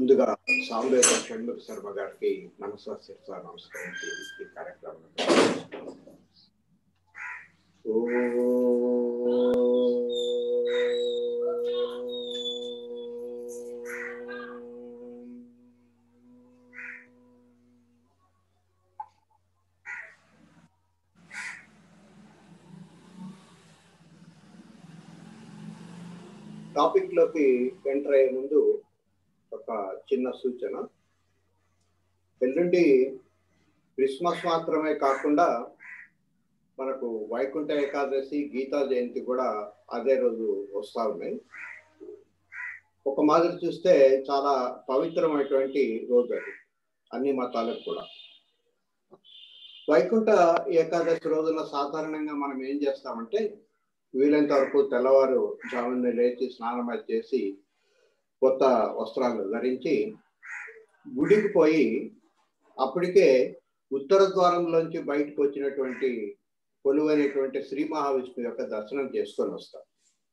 ముందుగా సాంబేత షణ్ముఖ శర్మ గారికి మనసా శిరస నమస్కరించి ఈ కార్యక్రమం టాపిక్ లోకి ఎంటర్ అయ్యే ముందు ఒక చిన్న సూచన ఎల్లుండి క్రిస్మస్ మాత్రమే కాకుండా మనకు వైకుంఠ ఏకాదశి గీతా జయంతి కూడా అదే రోజు వస్తా ఉన్నాయి ఒక మాదిరి చూస్తే చాలా పవిత్రమైనటువంటి రోజు అది అన్ని మతాలకు కూడా వైకుంఠ ఏకాదశి రోజున సాధారణంగా మనం ఏం చేస్తామంటే వీలైనంత వరకు తెల్లవారు జామున లేచి స్నానం అది చేసి కొత్త వస్త్రాలు ధరించి గుడికి పోయి అప్పటికే ఉత్తర ద్వారంలోంచి బయటకు వచ్చినటువంటి కొలువైనటువంటి శ్రీ మహావిష్ణువు యొక్క దర్శనం చేసుకొని వస్తాం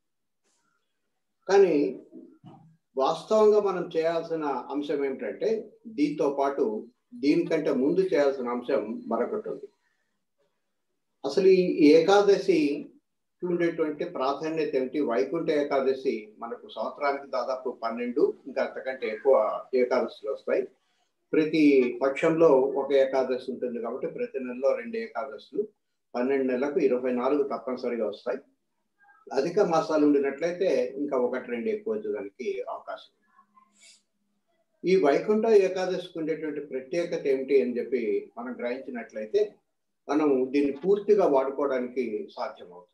కానీ వాస్తవంగా మనం చేయాల్సిన అంశం ఏమిటంటే దీంతో పాటు దీనికంటే ముందు చేయాల్సిన అంశం మరొకటి ఉంది అసలు ఈ ఏకాదశి ఉండేటువంటి ప్రాధాన్యత ఏమిటి వైకుంఠ ఏకాదశి మనకు సంవత్సరానికి దాదాపు పన్నెండు ఇంకా అంతకంటే ఎక్కువ ఏకాదశులు వస్తాయి ప్రతి పక్షంలో ఒక ఏకాదశి ఉంటుంది కాబట్టి ప్రతి నెలలో రెండు ఏకాదశులు పన్నెండు నెలలకు ఇరవై నాలుగు తప్పనిసరిగా వస్తాయి అధిక మాసాలు ఉండినట్లయితే ఇంకా ఒకటి రెండు ఎక్కువ వచ్చేదానికి అవకాశం ఈ వైకుంఠ ఏకాదశికి ఉండేటువంటి ప్రత్యేకత ఏమిటి అని చెప్పి మనం గ్రహించినట్లయితే మనం దీన్ని పూర్తిగా వాడుకోవడానికి సాధ్యమవుతుంది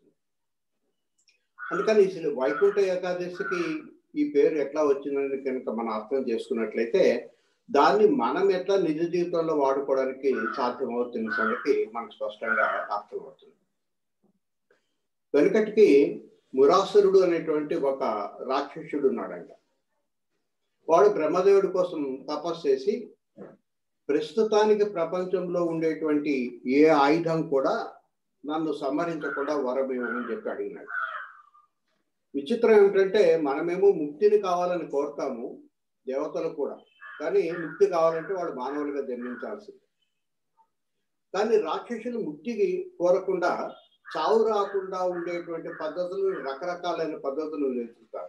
అందుకని అసలు వైకుంఠ ఏకాదశికి ఈ పేరు ఎట్లా వచ్చిందని కనుక మనం అర్థం చేసుకున్నట్లయితే దాన్ని మనం ఎట్లా నిజ జీవితంలో వాడుకోవడానికి సాధ్యమవుతున్న సంగతి మనకు స్పష్టంగా అర్థమవుతుంది వెనుకటికి మురాసురుడు అనేటువంటి ఒక రాక్షసుడు ఉన్నాడంట వాడు బ్రహ్మదేవుడి కోసం తపస్సు చేసి ప్రస్తుతానికి ప్రపంచంలో ఉండేటువంటి ఏ ఆయుధం కూడా నన్ను సంహరించకుండా వరం ఇవ్వమని చెప్పి అడిగినాడు విచిత్రం ఏమిటంటే మనమేమో ముక్తిని కావాలని కోరుతాము దేవతలు కూడా కానీ ముక్తి కావాలంటే వాడు మానవులుగా జన్మించాల్సింది కానీ రాక్షసులు ముక్తికి కోరకుండా చావు రాకుండా ఉండేటువంటి పద్ధతులు రకరకాలైన పద్ధతులు నేర్చుతారు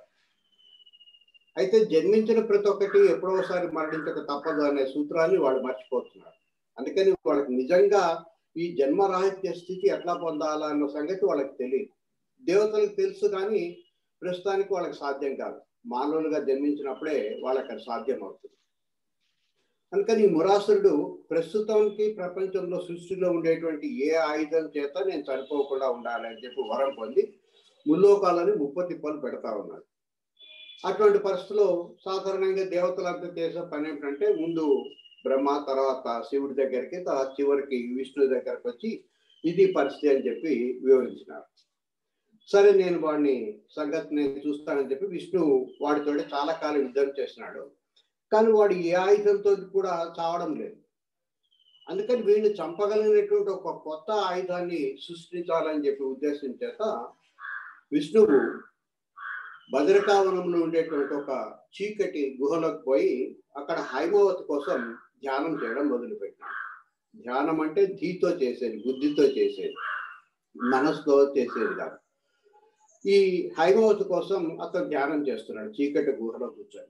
అయితే జన్మించిన ప్రతి ఒక్కటి ఎప్పుడోసారి మరణించక తప్పదు అనే సూత్రాన్ని వాళ్ళు మర్చిపోతున్నారు అందుకని వాళ్ళకి నిజంగా ఈ జన్మరాహిత్య స్థితి ఎట్లా పొందాలా అన్న సంగతి వాళ్ళకి తెలియదు దేవతలకు తెలుసు కానీ ప్రస్తుతానికి వాళ్ళకి సాధ్యం కాదు మానవులుగా జన్మించినప్పుడే వాళ్ళకి అది సాధ్యం అవుతుంది అందుకని ఈ మురాసురుడు ప్రస్తుతానికి ప్రపంచంలో సృష్టిలో ఉండేటువంటి ఏ ఆయుధం చేత నేను చనిపోకుండా ఉండాలి అని చెప్పి వరం పొంది ముల్లోకాలని ముప్ప తిప్పలు పెడతా ఉన్నాడు అటువంటి పరిస్థితుల్లో సాధారణంగా దేవతలంతా చేసే పని ఏమిటంటే ముందు బ్రహ్మ తర్వాత శివుడి దగ్గరికి తర్వాత చివరికి విష్ణు దగ్గరకు వచ్చి ఇది పరిస్థితి అని చెప్పి వివరించినారు సరే నేను వాడిని సంగతి నేను చూస్తానని చెప్పి విష్ణు వాడితో చాలా కాలం యుద్ధం చేసినాడు కానీ వాడు ఏ ఆయుధంతో కూడా చావడం లేదు అందుకని వీడిని చంపగలిగినటువంటి ఒక కొత్త ఆయుధాన్ని సృష్టించాలని చెప్పి ఉద్దేశం చేత విష్ణువు భద్రకావనంలో ఉండేటువంటి ఒక చీకటి గుహలోకి పోయి అక్కడ హైమావతి కోసం ధ్యానం చేయడం మొదలుపెట్టినాడు ధ్యానం అంటే ధీతో చేసేది బుద్ధితో చేసేది మనసుతో చేసేది కాదు ఈ హైమావతి కోసం అతను ధ్యానం చేస్తున్నాడు చీకటి గుహలో కూర్చొని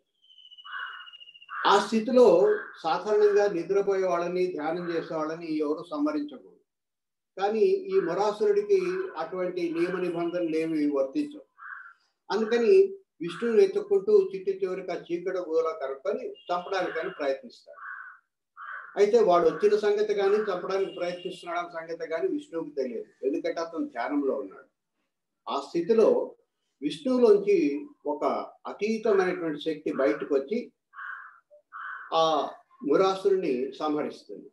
ఆ స్థితిలో సాధారణంగా నిద్రపోయే వాళ్ళని ధ్యానం చేసే వాళ్ళని ఎవరు సంహరించకూడదు కానీ ఈ మురాసురుడికి అటువంటి నియమ నిబంధనలు ఏమి వర్తించవు అందుకని విష్ణువుని ఎత్తుకుంటూ చిట్టి చివరికి ఆ చీకటి గుహలో కనుక్కొని చంపడానికని ప్రయత్నిస్తాడు అయితే వాడు వచ్చిన సంగతి కానీ చంపడానికి ప్రయత్నిస్తున్నాడు సంగతి కానీ విష్ణువుకి తెలియదు ఎందుకంటే అతను ధ్యానంలో ఉన్నాడు ఆ స్థితిలో విష్ణువులోంచి ఒక అతీతమైనటువంటి శక్తి బయటకు వచ్చి ఆ మురాసురుని సంహరిస్తుంది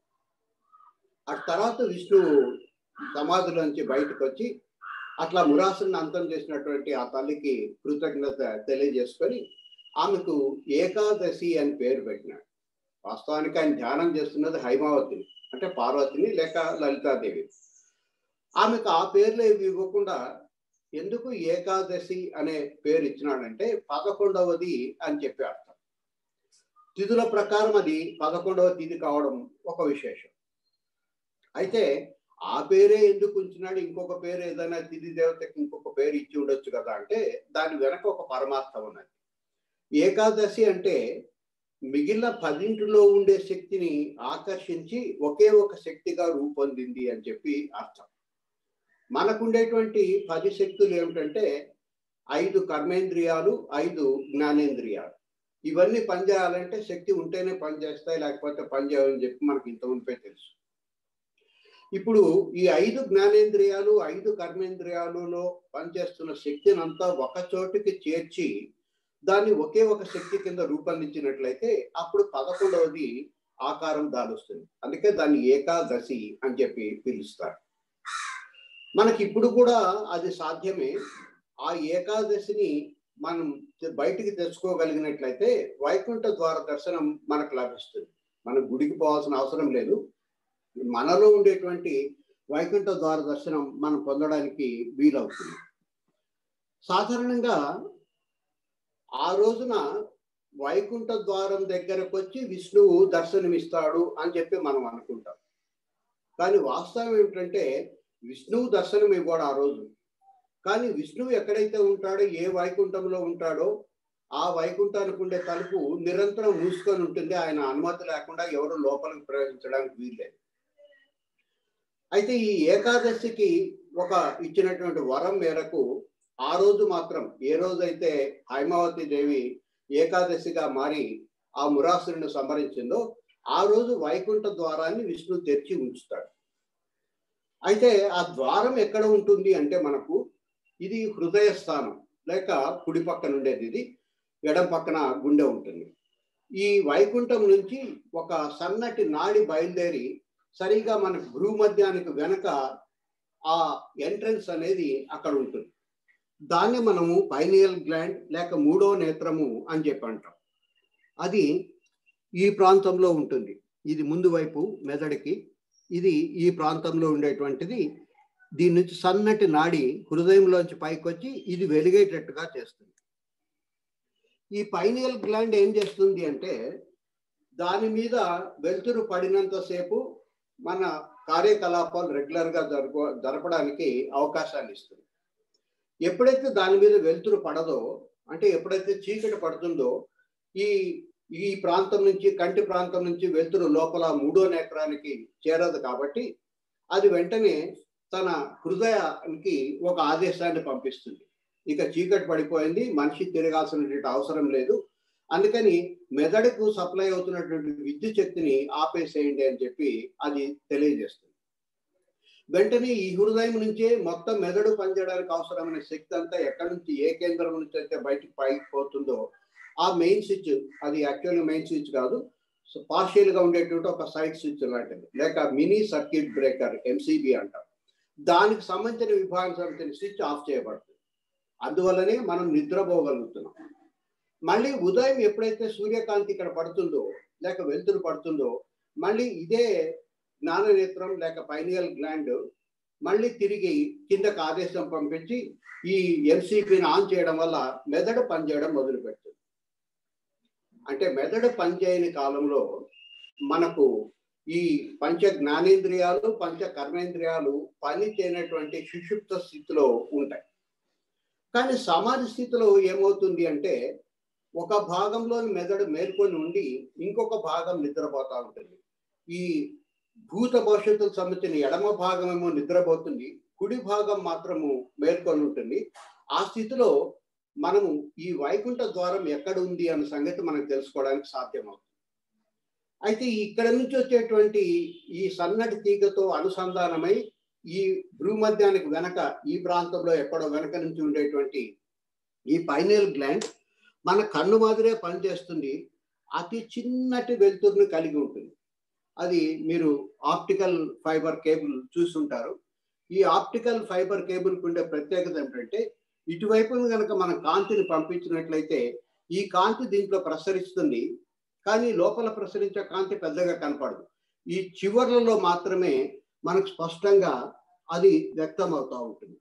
ఆ తర్వాత విష్ణువు సమాధిలోంచి బయటకు వచ్చి అట్లా మురాసుని అంతం చేసినటువంటి ఆ తల్లికి కృతజ్ఞత తెలియజేసుకొని ఆమెకు ఏకాదశి అని పేరు పెట్టినాడు వాస్తవానికి ఆయన ధ్యానం చేస్తున్నది హైమావతిని అంటే పార్వతిని లేక లలితాదేవి ఆమెకు ఆ పేర్లు ఏవి ఇవ్వకుండా ఎందుకు ఏకాదశి అనే పేరు ఇచ్చినాడంటే పదకొండవది అని చెప్పి అర్థం తిథుల ప్రకారం అది పదకొండవ తిథి కావడం ఒక విశేషం అయితే ఆ పేరే ఎందుకు ఉంచినాడు ఇంకొక పేరు ఏదైనా తిథి దేవతకి ఇంకొక పేరు ఇచ్చి ఉండొచ్చు కదా అంటే దాని వెనక ఒక పరమార్థం ఉన్నది ఏకాదశి అంటే మిగిలిన పదింటిలో ఉండే శక్తిని ఆకర్షించి ఒకే ఒక శక్తిగా రూపొందింది అని చెప్పి అర్థం మనకుండేటువంటి పది శక్తులు ఏమిటంటే ఐదు కర్మేంద్రియాలు ఐదు జ్ఞానేంద్రియాలు ఇవన్నీ పనిచేయాలంటే శక్తి ఉంటేనే పనిచేస్తాయి లేకపోతే పనిచేయాలని చెప్పి మనకి ఇంత ఉంపే తెలుసు ఇప్పుడు ఈ ఐదు జ్ఞానేంద్రియాలు ఐదు కర్మేంద్రియాలలో పనిచేస్తున్న శక్తిని అంతా ఒక చోటికి చేర్చి దాన్ని ఒకే ఒక శక్తి కింద రూపొందించినట్లయితే అప్పుడు పదకొండవది ఆకారం దాలుస్తుంది అందుకే దాన్ని ఏకాదశి అని చెప్పి పిలుస్తారు మనకి ఇప్పుడు కూడా అది సాధ్యమే ఆ ఏకాదశిని మనం బయటికి తెచ్చుకోగలిగినట్లయితే వైకుంఠ ద్వార దర్శనం మనకు లభిస్తుంది మనం గుడికి పోవాల్సిన అవసరం లేదు మనలో ఉండేటువంటి వైకుంఠ ద్వార దర్శనం మనం పొందడానికి వీలవుతుంది సాధారణంగా ఆ రోజున వైకుంఠ ద్వారం దగ్గరకు వచ్చి విష్ణువు దర్శనమిస్తాడు అని చెప్పి మనం అనుకుంటాం కానీ వాస్తవం ఏమిటంటే విష్ణువు దర్శనం ఇవ్వడు ఆ రోజు కానీ విష్ణువు ఎక్కడైతే ఉంటాడో ఏ వైకుంఠంలో ఉంటాడో ఆ వైకుంఠానికి ఉండే తలుపు నిరంతరం మూసుకొని ఉంటుంది ఆయన అనుమతి లేకుండా ఎవరు లోపలికి ప్రవేశించడానికి వీల్లేదు అయితే ఈ ఏకాదశికి ఒక ఇచ్చినటువంటి వరం మేరకు ఆ రోజు మాత్రం ఏ రోజైతే హైమావతి దేవి ఏకాదశిగా మారి ఆ మురాసురుని సంహరించిందో ఆ రోజు వైకుంఠ ద్వారాన్ని విష్ణు తెరిచి ఉంచుతాడు అయితే ఆ ద్వారం ఎక్కడ ఉంటుంది అంటే మనకు ఇది హృదయ స్థానం లేక కుడి పక్కన ఉండేది ఇది ఎడం పక్కన గుండె ఉంటుంది ఈ వైకుంఠం నుంచి ఒక సన్నటి నాడి బయలుదేరి సరిగా మన భూమధ్యానికి వెనక ఆ ఎంట్రన్స్ అనేది అక్కడ ఉంటుంది దాన్ని మనము పైనియల్ గ్లాండ్ లేక మూడో నేత్రము అని చెప్పి అంటాం అది ఈ ప్రాంతంలో ఉంటుంది ఇది ముందు వైపు మెదడుకి ఇది ఈ ప్రాంతంలో ఉండేటువంటిది దీని నుంచి సన్నటి నాడి హృదయంలోంచి పైకి వచ్చి ఇది వెలిగేటట్టుగా చేస్తుంది ఈ పైనియల్ గ్లాండ్ ఏం చేస్తుంది అంటే దాని మీద వెలుతురు పడినంతసేపు మన కార్యకలాపాలు రెగ్యులర్గా జరప జరపడానికి అవకాశాన్ని ఇస్తుంది ఎప్పుడైతే దాని మీద వెలుతురు పడదో అంటే ఎప్పుడైతే చీకటి పడుతుందో ఈ ఈ ప్రాంతం నుంచి కంటి ప్రాంతం నుంచి వెలుతురు లోపల మూడో నేత్రానికి చేరదు కాబట్టి అది వెంటనే తన హృదయానికి ఒక ఆదేశాన్ని పంపిస్తుంది ఇక చీకటి పడిపోయింది మనిషి తిరగాల్సినటువంటి అవసరం లేదు అందుకని మెదడుకు సప్లై అవుతున్నటువంటి విద్యుత్ శక్తిని ఆపేసేయండి అని చెప్పి అది తెలియజేస్తుంది వెంటనే ఈ హృదయం నుంచే మొత్తం మెదడు పనిచేయడానికి అవసరమైన శక్తి అంతా ఎక్కడి నుంచి ఏ కేంద్రం నుంచి అయితే బయటికి పైకి పోతుందో ఆ మెయిన్ స్విచ్ అది యాక్చువల్గా మెయిన్ స్విచ్ కాదు పార్షియల్ గా ఉండేటువంటి ఒక సైడ్ స్విచ్ లాంటిది లేక మినీ సర్క్యూట్ బ్రేకర్ ఎంసీబీ అంటాం దానికి సంబంధించిన విభాగం సంబంధించిన స్విచ్ ఆఫ్ చేయబడుతుంది అందువల్లనే మనం నిద్రపోగలుగుతున్నాం మళ్ళీ ఉదయం ఎప్పుడైతే సూర్యకాంతి ఇక్కడ పడుతుందో లేక వెలుతురు పడుతుందో మళ్ళీ ఇదే జ్ఞాననేత్రం లేక పైనియల్ గ్లాండ్ మళ్ళీ తిరిగి కిందకు ఆదేశం పంపించి ఈ ఎంసీపీని ఆన్ చేయడం వల్ల మెదడు పనిచేయడం మొదలు పెడుతుంది అంటే మెదడు పనిచేయని కాలంలో మనకు ఈ పంచ జ్ఞానేంద్రియాలు పంచ కర్మేంద్రియాలు పని చేయనటువంటి సుషుప్త స్థితిలో ఉంటాయి కానీ సమాధి స్థితిలో ఏమవుతుంది అంటే ఒక భాగంలోని మెదడు మేల్కొని ఉండి ఇంకొక భాగం నిద్రపోతా ఉంటుంది ఈ భూత భవిష్యత్తుకు సంబంధించిన ఎడమ భాగం ఏమో నిద్రపోతుంది కుడి భాగం మాత్రము మేల్కొని ఉంటుంది ఆ స్థితిలో మనము ఈ వైకుంఠ ద్వారం ఎక్కడ ఉంది అన్న సంగతి మనకు తెలుసుకోవడానికి సాధ్యమవుతుంది అయితే ఇక్కడ నుంచి వచ్చేటువంటి ఈ సన్నటి తీగతో అనుసంధానమై ఈ భూమధ్యానికి వెనక ఈ ప్రాంతంలో ఎక్కడో వెనక నుంచి ఉండేటువంటి ఈ పైనల్ గ్లాండ్ మన కన్ను మాదిరే పనిచేస్తుంది అతి చిన్నటి వెలుతురుని కలిగి ఉంటుంది అది మీరు ఆప్టికల్ ఫైబర్ కేబుల్ చూసుంటారు ఈ ఆప్టికల్ ఫైబర్ కేబుల్కి ఉండే ప్రత్యేకత ఏమిటంటే ఇటువైపు కనుక మనం కాంతిని పంపించినట్లయితే ఈ కాంతి దీంట్లో ప్రసరిస్తుంది కానీ లోపల ప్రసరించే కాంతి పెద్దగా కనపడదు ఈ చివర్లలో మాత్రమే మనకు స్పష్టంగా అది వ్యక్తం అవుతూ ఉంటుంది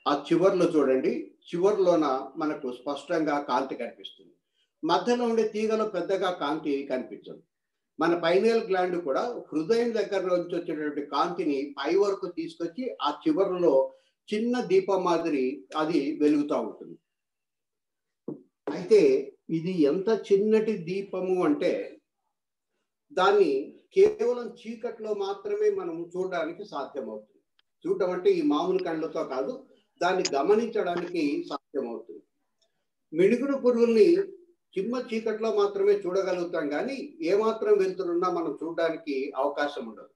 ఆ చివర్లో చూడండి చివర్లోన మనకు స్పష్టంగా కాంతి కనిపిస్తుంది మధ్యలో ఉండే తీగలో పెద్దగా కాంతి కనిపించదు మన పైనల్ గ్లాండ్ కూడా హృదయం దగ్గర నుంచి వచ్చేటటువంటి కాంతిని పై వరకు తీసుకొచ్చి ఆ చివరిలో చిన్న దీపం మాదిరి అది వెలుగుతూ ఉంటుంది అయితే ఇది ఎంత చిన్నటి దీపము అంటే దాన్ని కేవలం చీకట్లో మాత్రమే మనం చూడడానికి సాధ్యమవుతుంది చూడటం అంటే ఈ మామూలు కళ్ళతో కాదు దాన్ని గమనించడానికి సాధ్యమవుతుంది మిడుగుడు పురుగుల్ని చిమ్మ చీకట్లో మాత్రమే చూడగలుగుతాం కానీ ఏమాత్రం వెళ్తున్నా మనం చూడడానికి అవకాశం ఉండదు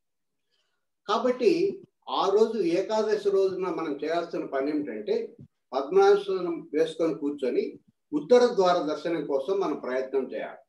కాబట్టి ఆ రోజు ఏకాదశి రోజున మనం చేయాల్సిన పని ఏమిటంటే పద్మాసనం వేసుకొని కూర్చొని ఉత్తర ద్వార దర్శనం కోసం మనం ప్రయత్నం చేయాలి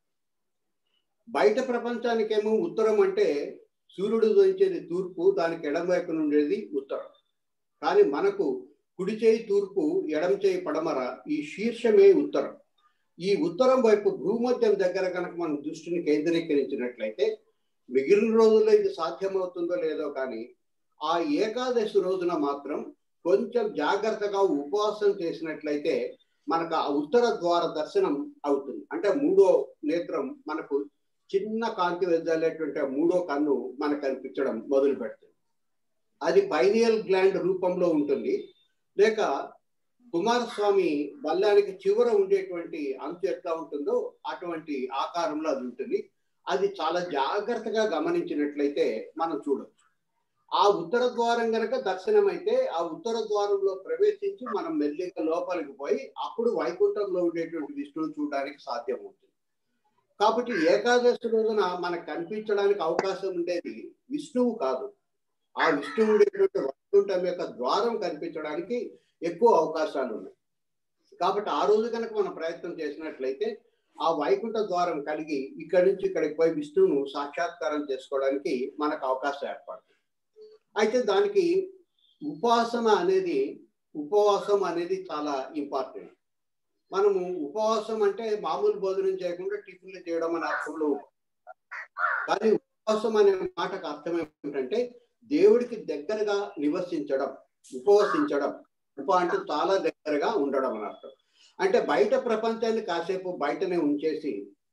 బయట ప్రపంచానికేమో ఉత్తరం అంటే సూర్యుడు దొంచేది తూర్పు దానికి ఎడం వైపున ఉండేది ఉత్తరం కానీ మనకు కుడి చేయి తూర్పు ఎడం చేయి పడమర ఈ శీర్షమే ఉత్తరం ఈ ఉత్తరం వైపు భూమధ్యం దగ్గర కనుక మనం దృష్టిని కేంద్రీకరించినట్లయితే మిగిలిన రోజుల్లో ఇది సాధ్యమవుతుందో లేదో కానీ ఆ ఏకాదశి రోజున మాత్రం కొంచెం జాగ్రత్తగా ఉపవాసం చేసినట్లయితే మనకు ఆ ఉత్తర ద్వార దర్శనం అవుతుంది అంటే మూడో నేత్రం మనకు చిన్న కాంతి వెదజల్లేటువంటి మూడో కన్ను మనకు కనిపించడం మొదలు పెడుతుంది అది పైనియల్ గ్లాండ్ రూపంలో ఉంటుంది లేక కుమారస్వామి బల్లానికి చివర ఉండేటువంటి అంచు ఎట్లా ఉంటుందో అటువంటి ఆకారంలో అది ఉంటుంది అది చాలా జాగ్రత్తగా గమనించినట్లయితే మనం చూడవచ్చు ఆ ఉత్తర ద్వారం గనక దర్శనం అయితే ఆ ఉత్తర ద్వారంలో ప్రవేశించి మనం మెల్లిక లోపలికి పోయి అప్పుడు వైకుంఠంలో ఉండేటువంటి విష్ణువు చూడడానికి సాధ్యం అవుతుంది కాబట్టి ఏకాదశి రోజున మనకు కనిపించడానికి అవకాశం ఉండేది విష్ణువు కాదు ఆ విష్ణువు ఉండేటువంటి వైకుంఠం యొక్క ద్వారం కనిపించడానికి ఎక్కువ అవకాశాలు ఉన్నాయి కాబట్టి ఆ రోజు కనుక మనం ప్రయత్నం చేసినట్లయితే ఆ వైకుంఠ ద్వారం కలిగి ఇక్కడి నుంచి ఇక్కడికి పోయి విష్ణువును సాక్షాత్కారం చేసుకోవడానికి మనకు అవకాశం ఏర్పడుతుంది అయితే దానికి ఉపాసన అనేది ఉపవాసం అనేది చాలా ఇంపార్టెంట్ మనము ఉపవాసం అంటే మామూలు భోజనం చేయకుండా టిఫిన్లు చేయడం అనే అర్థంలో కానీ ఉపవాసం అనే మాటకు అర్థం ఏమిటంటే దేవుడికి దగ్గరగా నివసించడం ఉపవసించడం ఉప అంటే చాలా దగ్గరగా ఉండడం అని అర్థం అంటే బయట ప్రపంచాన్ని కాసేపు బయటనే ఉంచేసి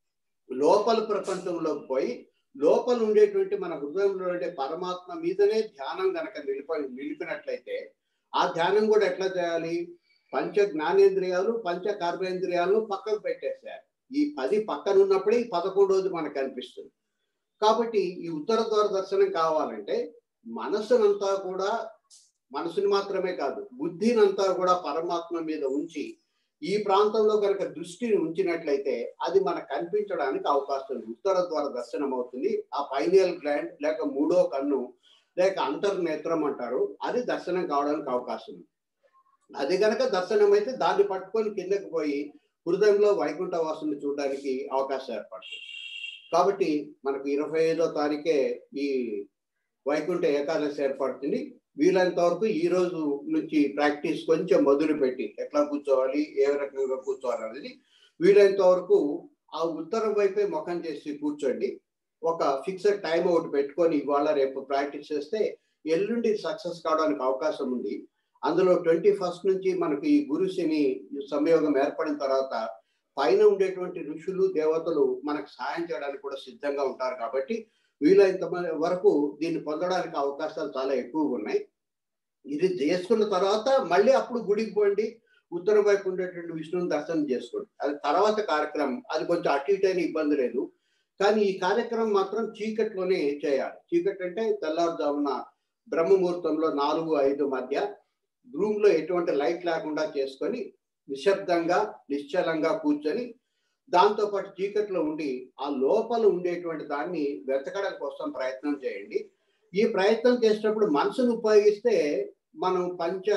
లోపల ప్రపంచంలోకి పోయి లోపల ఉండేటువంటి మన హృదయంలో ఉండే పరమాత్మ మీదనే ధ్యానం గనక నిలిప నిలిపినట్లయితే ఆ ధ్యానం కూడా ఎట్లా చేయాలి పంచ జ్ఞానేంద్రియాలు పంచ కర్మేంద్రియాలను పక్కకు పెట్టేసేయాలి ఈ పది పక్కన ఉన్నప్పుడే ఈ పదకొండోది మనకు కనిపిస్తుంది కాబట్టి ఈ ఉత్తర ద్వార దర్శనం కావాలంటే మనసునంతా కూడా మనసుని మాత్రమే కాదు బుద్ధినంతా కూడా పరమాత్మ మీద ఉంచి ఈ ప్రాంతంలో కనుక దృష్టిని ఉంచినట్లయితే అది మనకు కనిపించడానికి అవకాశం ఉంది ఉత్తర ద్వార దర్శనం అవుతుంది ఆ పైనియల్ గ్లాండ్ లేక మూడో కన్ను లేక అంతర్నేత్రం అంటారు అది దర్శనం కావడానికి అవకాశం ఉంది అది కనుక దర్శనం అయితే దాన్ని పట్టుకొని కిందకి పోయి హృదయంలో వైకుంఠ వాసుని చూడడానికి అవకాశం ఏర్పడుతుంది కాబట్టి మనకు ఇరవై ఐదో తారీఖే ఈ వైకుంఠ ఏకాదశి ఏర్పడుతుంది వీలైనంత వరకు ఈ రోజు నుంచి ప్రాక్టీస్ కొంచెం మొదలు పెట్టి ఎట్లా కూర్చోవాలి ఏ రకంగా కూర్చోవాలి అనేది వీలైనంత వరకు ఆ ఉత్తరం వైపే ముఖం చేసి కూర్చోండి ఒక ఫిక్స్డ్ టైం ఒకటి పెట్టుకొని ఇవాళ రేపు ప్రాక్టీస్ చేస్తే ఎల్లుండి సక్సెస్ కావడానికి అవకాశం ఉంది అందులో ట్వంటీ ఫస్ట్ నుంచి మనకు ఈ గురుశని సంయోగం ఏర్పడిన తర్వాత పైన ఉండేటువంటి ఋషులు దేవతలు మనకు సహాయం చేయడానికి కూడా సిద్ధంగా ఉంటారు కాబట్టి వీలైనంత వరకు దీన్ని పొందడానికి అవకాశాలు చాలా ఎక్కువగా ఉన్నాయి ఇది చేసుకున్న తర్వాత మళ్ళీ అప్పుడు గుడికి పోండి ఉత్తరం వైపు ఉండేటువంటి విష్ణువుని దర్శనం చేసుకోండి అది తర్వాత కార్యక్రమం అది కొంచెం అటు ఇటు అయిన ఇబ్బంది లేదు కానీ ఈ కార్యక్రమం మాత్రం చీకట్లోనే చేయాలి చీకట్ అంటే తెల్లారుజామున బ్రహ్మముహూర్తంలో నాలుగు ఐదు మధ్య రూమ్ లో ఎటువంటి లైట్ లేకుండా చేసుకొని నిశ్శబ్దంగా నిశ్చలంగా కూర్చొని దాంతో పాటు చీకట్లో ఉండి ఆ లోపల ఉండేటువంటి దాన్ని వెతకడం కోసం ప్రయత్నం చేయండి ఈ ప్రయత్నం చేసేటప్పుడు మనసును ఉపయోగిస్తే మనం పంచ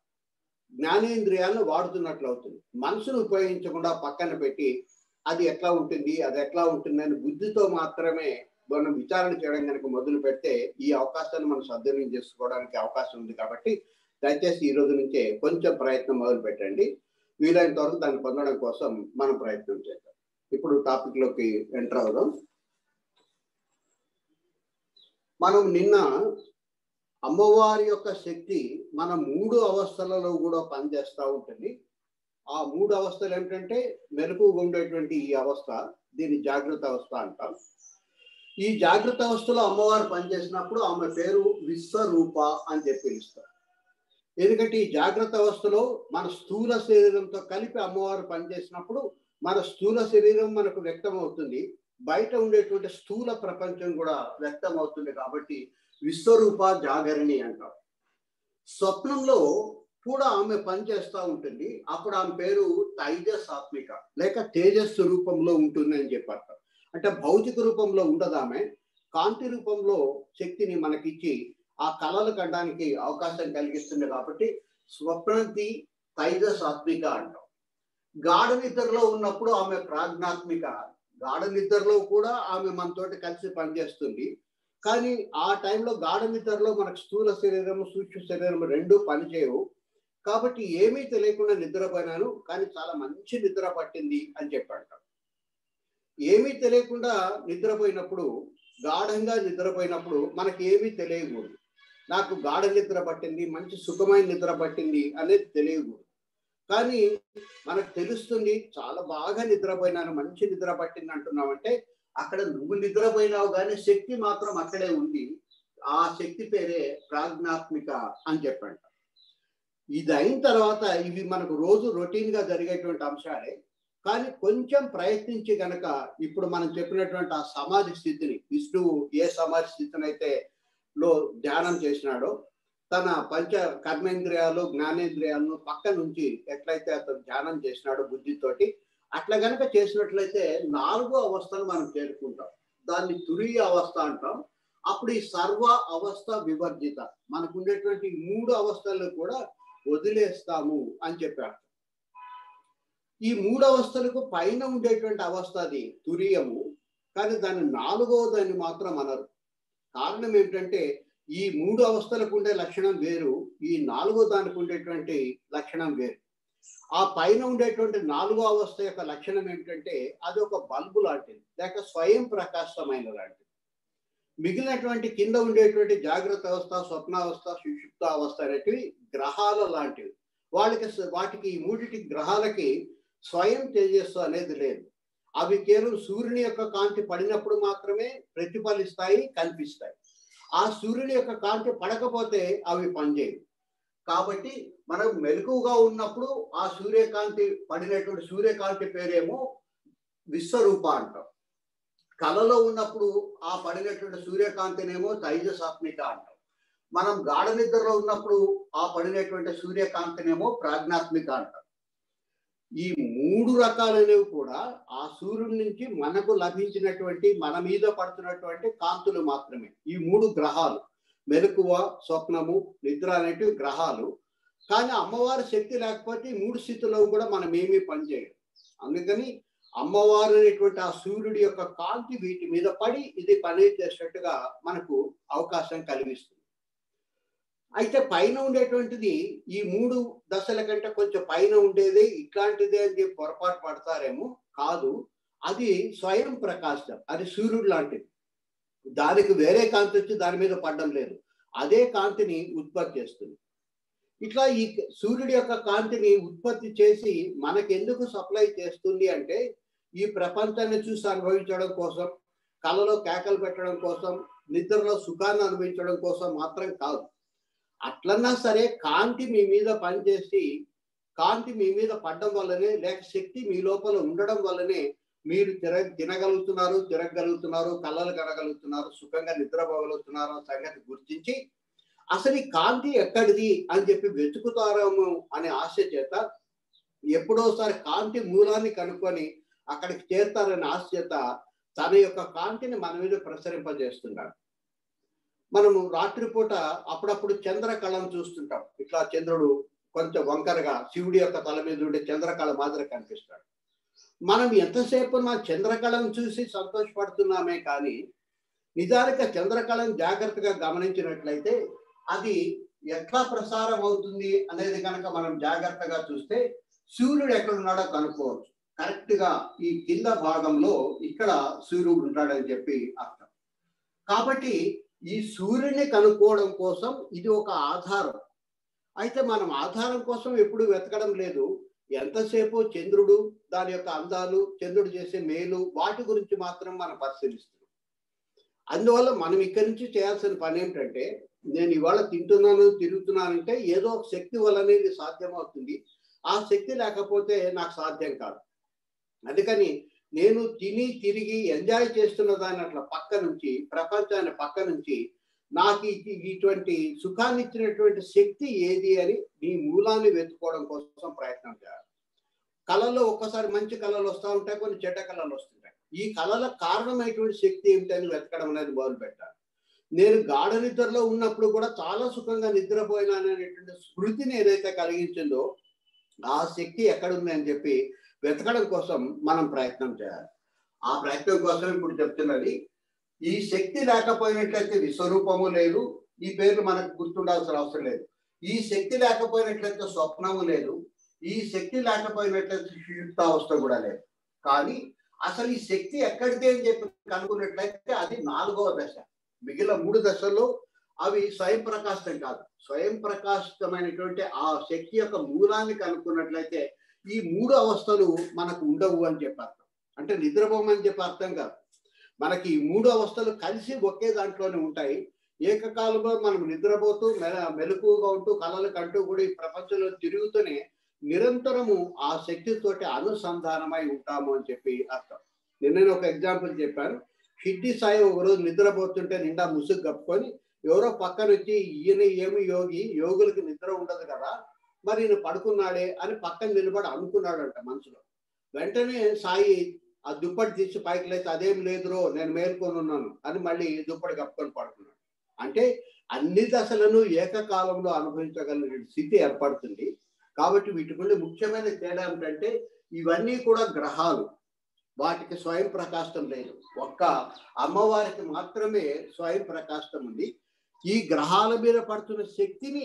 జ్ఞానేంద్రియాలను వాడుతున్నట్లు అవుతుంది మనసును ఉపయోగించకుండా పక్కన పెట్టి అది ఎట్లా ఉంటుంది అది ఎట్లా ఉంటుంది అని బుద్ధితో మాత్రమే మనం విచారణ చేయడం కనుక మొదలు పెడితే ఈ అవకాశాన్ని మనం సద్వినియోగం చేసుకోవడానికి అవకాశం ఉంది కాబట్టి దయచేసి ఈ రోజు నుంచే కొంచెం ప్రయత్నం మొదలు పెట్టండి వీలైనంత వరకు దాన్ని పొందడం కోసం మనం ప్రయత్నం చేద్దాం ఇప్పుడు టాపిక్ లోకి ఎంటర్ అవుదాం మనం నిన్న అమ్మవారి యొక్క శక్తి మన మూడు అవస్థలలో కూడా పనిచేస్తూ ఉంటుంది ఆ మూడు అవస్థలు ఏమిటంటే మెలకుగా ఉండేటువంటి ఈ అవస్థ దీన్ని జాగ్రత్త అవస్థ అంటాం ఈ జాగ్రత్త అవస్థలో అమ్మవారు పనిచేసినప్పుడు ఆమె పేరు విశ్వరూప అని చెప్పి పిలుస్తారు ఎందుకంటే ఈ జాగ్రత్త అవస్థలో మన స్థూల శరీరంతో కలిపి అమ్మవారు పనిచేసినప్పుడు మన స్థూల శరీరం మనకు వ్యక్తం అవుతుంది బయట ఉండేటువంటి స్థూల ప్రపంచం కూడా వ్యక్తం అవుతుంది కాబట్టి విశ్వరూప జాగరణి అంటాం స్వప్నంలో కూడా ఆమె పనిచేస్తూ ఉంటుంది అప్పుడు ఆమె పేరు తైజస్ ఆత్మిక లేక తేజస్సు రూపంలో ఉంటుంది అని చెప్పారు అంటే భౌతిక రూపంలో ఉండదు ఆమె కాంతి రూపంలో శక్తిని మనకిచ్చి ఆ కళలు కనడానికి అవకాశం కలిగిస్తుంది కాబట్టి స్వప్నంతి తైజస్ ఆత్మిక అంటాం గాఢ నిద్రలో ఉన్నప్పుడు ఆమె ప్రాజ్ఞాత్మిక గాఢ నిద్రలో కూడా ఆమె మనతోటి కలిసి పనిచేస్తుంది కానీ ఆ టైంలో గాఢ నిద్రలో మనకు స్థూల శరీరం సూక్ష్మ శరీరం రెండు పనిచేయవు కాబట్టి ఏమీ తెలియకుండా నిద్రపోయినాను కానీ చాలా మంచి నిద్ర పట్టింది అని చెప్పాడు ఏమీ తెలియకుండా నిద్రపోయినప్పుడు గాఢంగా నిద్రపోయినప్పుడు మనకి ఏమీ తెలియకూడదు నాకు గాఢ నిద్ర పట్టింది మంచి సుఖమైన నిద్ర పట్టింది అనేది తెలియకూడదు కానీ మనకు తెలుస్తుంది చాలా బాగా నిద్రపోయినాను మంచి నిద్ర పట్టింది అంటున్నావంటే అక్కడ నువ్వు నిద్రపోయినావు కానీ శక్తి మాత్రం అక్కడే ఉంది ఆ శక్తి పేరే ప్రాజ్ఞాత్మిక అని చెప్పంట ఇది అయిన తర్వాత ఇవి మనకు రోజు రొటీన్ గా జరిగేటువంటి అంశాలే కానీ కొంచెం ప్రయత్నించి గనక ఇప్పుడు మనం చెప్పినటువంటి ఆ సమాధి స్థితిని విష్ణువు ఏ సమాధి స్థితిని అయితే లో ధ్యానం చేసినాడో తన పంచ కర్మేంద్రియాలు జ్ఞానేంద్రియాలను పక్క నుంచి ఎట్లయితే అతను ధ్యానం చేసినాడో బుద్ధితోటి అట్లా గనక చేసినట్లయితే నాలుగో అవస్థను మనం చేరుకుంటాం దాన్ని తురియ అవస్థ అంటాం అప్పుడు ఈ సర్వ అవస్థ వివర్జిత మనకు ఉండేటువంటి మూడు అవస్థలను కూడా వదిలేస్తాము అని చెప్పారు ఈ మూడు అవస్థలకు పైన ఉండేటువంటి అవస్థ అది తురియము కానీ దాని నాలుగో దాన్ని మాత్రం అనరు కారణం ఏమిటంటే ఈ మూడు అవస్థలకు ఉండే లక్షణం వేరు ఈ నాలుగో దానికి ఉండేటువంటి లక్షణం వేరు ఆ పైన ఉండేటువంటి నాలుగో అవస్థ యొక్క లక్షణం ఏమిటంటే అది ఒక బల్బు లాంటిది లేక స్వయం ప్రకాశమైన లాంటిది మిగిలినటువంటి కింద ఉండేటువంటి జాగ్రత్త అవస్థ స్వప్నావస్థ సుషుప్త అవస్థ అనేటివి గ్రహాల లాంటివి వాళ్ళకి వాటికి ఈ మూడిటి గ్రహాలకి స్వయం తేజస్సు అనేది లేదు అవి కేవలం సూర్యుని యొక్క కాంతి పడినప్పుడు మాత్రమే ప్రతిఫలిస్తాయి కనిపిస్తాయి ఆ సూర్యుని యొక్క కాంతి పడకపోతే అవి పనిచేయవు కాబట్టి మనం మెలకుగా ఉన్నప్పుడు ఆ సూర్యకాంతి పడినటువంటి సూర్యకాంతి పేరేమో విశ్వరూప అంటాం కళలో ఉన్నప్పుడు ఆ పడినటువంటి సూర్యకాంతినేమో తైజసాత్మిక అంటాం మనం గాఢ నిద్రలో ఉన్నప్పుడు ఆ పడినటువంటి సూర్యకాంతినేమో ప్రాజ్ఞాత్మిక అంటాం ఈ మూడు రకాలనేవి కూడా ఆ సూర్యుడి నుంచి మనకు లభించినటువంటి మన మీద పడుతున్నటువంటి కాంతులు మాత్రమే ఈ మూడు గ్రహాలు మెలకువ స్వప్నము నిద్ర అనేటివి గ్రహాలు కానీ అమ్మవారి శక్తి లేకపోతే ఈ మూడు స్థితుల్లో కూడా మనం ఏమీ పనిచేయడం అందుకని అమ్మవారు అనేటువంటి ఆ సూర్యుడి యొక్క కాంతి వీటి మీద పడి ఇది పని చేసేట్టుగా మనకు అవకాశం కలిగిస్తుంది అయితే పైన ఉండేటువంటిది ఈ మూడు దశల కంటే కొంచెం పైన ఉండేది ఇట్లాంటిదే అని చెప్పి పొరపాటు పడతారేమో కాదు అది స్వయం ప్రకాశం అది సూర్యుడు లాంటిది దానికి వేరే కాంతి వచ్చి దాని మీద పడడం లేదు అదే కాంతిని ఉత్పత్తి చేస్తుంది ఇట్లా ఈ సూర్యుడి యొక్క కాంతిని ఉత్పత్తి చేసి మనకెందుకు సప్లై చేస్తుంది అంటే ఈ ప్రపంచాన్ని చూసి అనుభవించడం కోసం కళలో కేకలు పెట్టడం కోసం నిద్రలో సుఖాన్ని అనుభవించడం కోసం మాత్రం కాదు అట్లన్నా సరే కాంతి మీ మీద పనిచేసి కాంతి మీ మీద పడడం వల్లనే లేక శక్తి మీ లోపల ఉండడం వల్లనే మీరు తిర తినగలుగుతున్నారు తిరగగలుగుతున్నారు కళ్ళలు కనగలుగుతున్నారు సుఖంగా నిద్రపోగలుగుతున్నారు సంగతి గుర్తించి అసలు ఈ కాంతి ఎక్కడిది అని చెప్పి వెతుకుతారేమో అనే ఆశ చేత ఎప్పుడోసారి కాంతి మూలాన్ని కనుక్కొని అక్కడికి చేరుతారనే ఆశ చేత తన యొక్క కాంతిని మన మీద ప్రసరింపజేస్తున్నాడు మనము రాత్రిపూట అప్పుడప్పుడు చంద్రకళను చూస్తుంటాం ఇట్లా చంద్రుడు కొంచెం వంకరగా శివుడి యొక్క తల మీద ఉండే చంద్రకళ మాదిరి కనిపిస్తాడు మనం ఎంతసేపు నా చంద్రకళను చూసి సంతోషపడుతున్నామే కానీ నిజానికి చంద్రకళను జాగ్రత్తగా గమనించినట్లయితే అది ఎట్లా ప్రసారం అవుతుంది అనేది కనుక మనం జాగ్రత్తగా చూస్తే సూర్యుడు ఎక్కడున్నాడో కనుక్కోవచ్చు కరెక్ట్ గా ఈ కింద భాగంలో ఇక్కడ సూర్యుడు ఉంటాడని చెప్పి అర్థం కాబట్టి ఈ సూర్యుని కనుక్కోవడం కోసం ఇది ఒక ఆధారం అయితే మనం ఆధారం కోసం ఎప్పుడు వెతకడం లేదు ఎంతసేపు చంద్రుడు దాని యొక్క అందాలు చంద్రుడు చేసే మేలు వాటి గురించి మాత్రం మనం పరిశీలిస్తున్నాం అందువల్ల మనం ఇక్కడి నుంచి చేయాల్సిన పని ఏంటంటే నేను ఇవాళ తింటున్నాను తిరుగుతున్నానంటే ఏదో ఒక శక్తి వల్లనే ఇది సాధ్యమవుతుంది ఆ శక్తి లేకపోతే నాకు సాధ్యం కాదు అందుకని నేను తిని తిరిగి ఎంజాయ్ చేస్తున్న దాన్ని అట్లా పక్క నుంచి ప్రపంచాన్ని పక్క నుంచి నాకు ఇ- ఇటువంటి సుఖాన్ని ఇచ్చినటువంటి శక్తి ఏది అని నీ మూలాన్ని వెతుక్కోవడం కోసం ప్రయత్నం చేయాలి కళల్లో ఒక్కసారి మంచి కళలు వస్తూ ఉంటాయి కొన్ని చెడ్డ కళలు వస్తుంటాయి ఈ కళల కారణమైనటువంటి శక్తి ఏమిటని వెతకడం అనేది మొదలు పెట్టాలి నేను గాఢ నిద్రలో ఉన్నప్పుడు కూడా చాలా సుఖంగా నిద్రపోయినాననేటువంటి స్మృతిని ఏదైతే కలిగించిందో ఆ శక్తి ఎక్కడుంది అని చెప్పి వెతకడం కోసం మనం ప్రయత్నం చేయాలి ఆ ప్రయత్నం కోసం ఇప్పుడు చెప్తున్నది ఈ శక్తి లేకపోయినట్లయితే విశ్వరూపము లేదు ఈ పేర్లు మనకు గుర్తుండాల్సిన అవసరం లేదు ఈ శక్తి లేకపోయినట్లయితే స్వప్నము లేదు ఈ శక్తి లేకపోయినట్లయితే సుషుప్తావస్థ కూడా లేదు కానీ అసలు ఈ శక్తి ఎక్కడిది అని చెప్పి కనుక్కున్నట్లయితే అది నాలుగవ దశ మిగిలిన మూడు దశల్లో అవి స్వయం ప్రకాశం కాదు స్వయం ప్రకాశితమైనటువంటి ఆ శక్తి యొక్క మూలాన్ని కనుక్కున్నట్లయితే ఈ మూడు అవస్థలు మనకు ఉండవు అని చెప్పి అర్థం అంటే నిద్రపోమని చెప్పి అర్థం కాదు మనకి ఈ మూడు అవస్థలు కలిసి ఒకే దాంట్లోనే ఉంటాయి ఏకకాలంలో మనం నిద్రపోతూ మెల మెలకుగా ఉంటూ కళలు కంటూ కూడా ఈ ప్రపంచంలో తిరుగుతూనే నిరంతరము ఆ శక్తితోటి అనుసంధానమై ఉంటాము అని చెప్పి అర్థం నిన్న నేను ఒక ఎగ్జాంపుల్ చెప్పాను షిడ్డి సాయి ఒకరోజు నిద్రపోతుంటే నిండా ముసుగు కప్పుకొని ఎవరో పక్కన వచ్చి ఈయన ఏమి యోగి యోగులకి నిద్ర ఉండదు కదా మరి ఈయన పడుకున్నాడే అని పక్కన నిలబడి అనుకున్నాడంట మనసులో వెంటనే సాయి ఆ దుప్పటి తీసి పైకి లేచి అదేం లేదురో నేను మేల్కొని ఉన్నాను అని మళ్ళీ దుప్పటి కప్పుకొని పడుకున్నాడు అంటే అన్ని దశలను ఏకకాలంలో అనుభవించగలిగిన స్థితి ఏర్పడుతుంది కాబట్టి వీటి నుండి ముఖ్యమైన తేడా ఏమిటంటే ఇవన్నీ కూడా గ్రహాలు వాటికి స్వయం ప్రకాశం లేదు ఒక్క అమ్మవారికి మాత్రమే స్వయం ప్రకాశం ఉంది ఈ గ్రహాల మీద పడుతున్న శక్తిని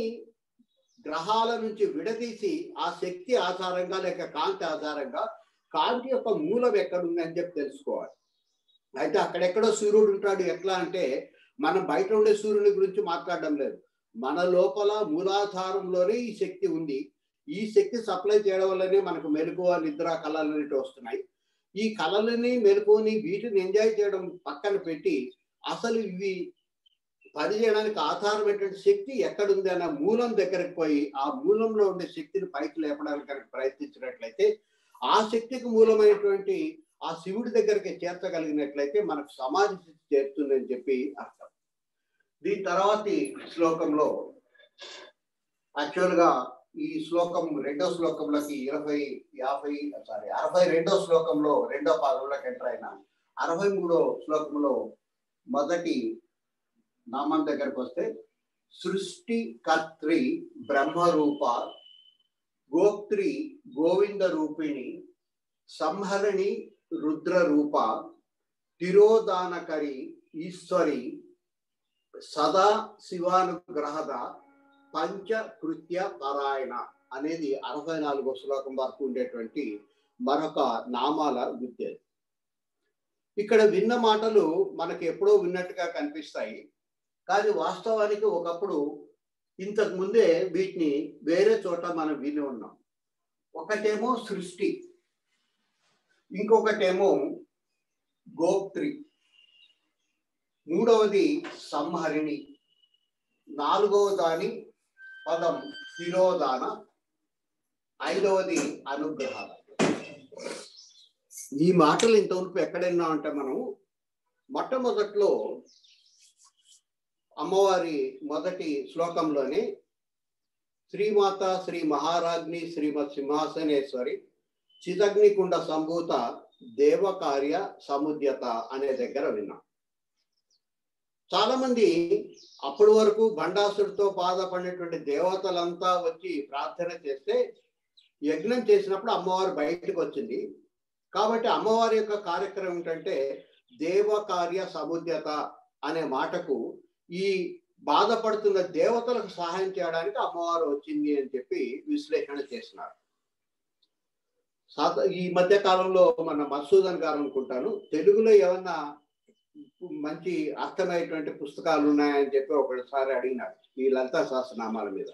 గ్రహాల నుంచి విడదీసి ఆ శక్తి ఆధారంగా లేక కాంతి ఆధారంగా కాంతి యొక్క మూలం ఎక్కడుంది అని చెప్పి తెలుసుకోవాలి అయితే అక్కడెక్కడో సూర్యుడు ఉంటాడు ఎట్లా అంటే మనం బయట ఉండే సూర్యుని గురించి మాట్లాడడం లేదు మన లోపల మూలాధారంలోనే ఈ శక్తి ఉంది ఈ శక్తి సప్లై చేయడం వల్లనే మనకు మెలకువ నిద్ర కళలు అనేవి వస్తున్నాయి ఈ కళలని మెలకువని వీటిని ఎంజాయ్ చేయడం పక్కన పెట్టి అసలు ఇవి పని చేయడానికి ఆధారమైనటువంటి శక్తి ఎక్కడుంది అన్న మూలం దగ్గరికి పోయి ఆ మూలంలో ఉండే శక్తిని పైకి లేపడానికి కనుక ప్రయత్నించినట్లయితే ఆ శక్తికి మూలమైనటువంటి ఆ శివుడి దగ్గరికి చేర్చగలిగినట్లయితే మనకు సమాధి స్థితి చేరుతుందని చెప్పి అర్థం దీని తర్వాతి శ్లోకంలో యాక్చువల్ గా ఈ శ్లోకం రెండో శ్లోకంలోకి ఇరవై యాభై సారీ అరవై రెండో శ్లోకంలో రెండో పాదంలోకి ఎంటర్ అయిన అరవై మూడో శ్లోకంలో మొదటి నామం దగ్గరకు వస్తే సృష్టి కర్త్రి బ్రహ్మరూప గోత్రి గోవింద రూపిణి సంహరణి రుద్ర రూప తిరోదానకరి ఈశ్వరి సదా శివానుగ్రహద పంచకృత్య పారాయణ అనేది అరవై నాలుగో శ్లోకం వరకు ఉండేటువంటి మరొక నామాల విద్య ఇక్కడ విన్న మాటలు మనకి ఎప్పుడో విన్నట్టుగా కనిపిస్తాయి కానీ వాస్తవానికి ఒకప్పుడు ఇంతకు ముందే వీటిని వేరే చోట మనం విని ఉన్నాం ఒకటేమో సృష్టి ఇంకొకటేమో గోప్త్రి మూడవది సంహరిణి నాలుగవ దాని పదం తిరోదాన ఐదవది అనుగ్రహాల ఈ మాటలు ఇంతవరకు ఎక్కడైనా అంటే మనం మొట్టమొదట్లో అమ్మవారి మొదటి శ్లోకంలోనే శ్రీమాత శ్రీ మహారాజ్ని శ్రీమత్ సింహాసనేశ్వరి చిదగ్నికుండ సంభూత దేవకార్య సముద్యత అనే దగ్గర విన్నాం చాలా మంది అప్పటి వరకు బండాసుడితో బాధపడినటువంటి దేవతలంతా వచ్చి ప్రార్థన చేస్తే యజ్ఞం చేసినప్పుడు అమ్మవారు బయటకు వచ్చింది కాబట్టి అమ్మవారి యొక్క కార్యక్రమం ఏంటంటే దేవకార్య సముద్యత అనే మాటకు ఈ బాధపడుతున్న దేవతలకు సహాయం చేయడానికి అమ్మవారు వచ్చింది అని చెప్పి విశ్లేషణ చేస్తున్నారు సాధ ఈ మధ్య కాలంలో మన మసూదన్ గారు అనుకుంటాను తెలుగులో ఏమన్నా మంచి అర్థమయ్యేటువంటి పుస్తకాలు ఉన్నాయని చెప్పి ఒకసారి అడిగినాడు ఈ లలితా సహస్రనామాల మీద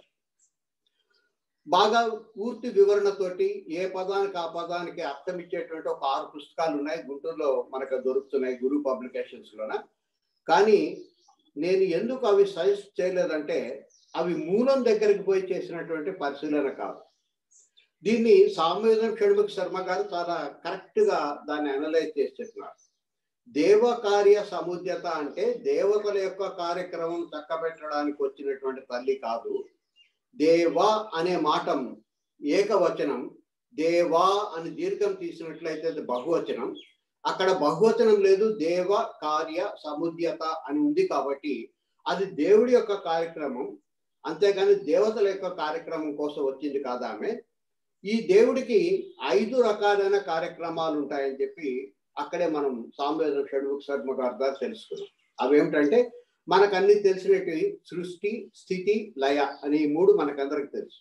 బాగా పూర్తి వివరణతోటి ఏ పదానికి ఆ పదానికి అర్థం ఇచ్చేటువంటి ఒక ఆరు పుస్తకాలు ఉన్నాయి గుంటూరులో మనకు దొరుకుతున్నాయి గురు పబ్లికేషన్స్ లోన కానీ నేను ఎందుకు అవి సజెస్ట్ చేయలేదంటే అవి మూలం దగ్గరికి పోయి చేసినటువంటి పరిశీలన కాదు దీన్ని సామవేదం షణ్ముఖ శర్మ గారు చాలా కరెక్ట్ గా దాన్ని అనలైజ్ చేసి చెప్పినారు దేవ కార్య సముద్యత అంటే దేవతల యొక్క కార్యక్రమం చక్కబెట్టడానికి వచ్చినటువంటి తల్లి కాదు దేవ అనే మాటం ఏకవచనం దేవా అని దీర్ఘం తీసినట్లయితే అది బహువచనం అక్కడ బహువచనం లేదు దేవ కార్య సముద్యత అని ఉంది కాబట్టి అది దేవుడి యొక్క కార్యక్రమం అంతేగాని దేవతల యొక్క కార్యక్రమం కోసం వచ్చింది కాదు ఆమె ఈ దేవుడికి ఐదు రకాలైన కార్యక్రమాలు ఉంటాయని చెప్పి అక్కడే మనం సాంబేద షణ్ముఖ శర్మ గారి ద్వారా తెలుసుకున్నాం అవేమిటంటే మనకు అన్ని తెలిసినట్టు సృష్టి స్థితి లయ అనే ఈ మూడు మనకందరికి తెలుసు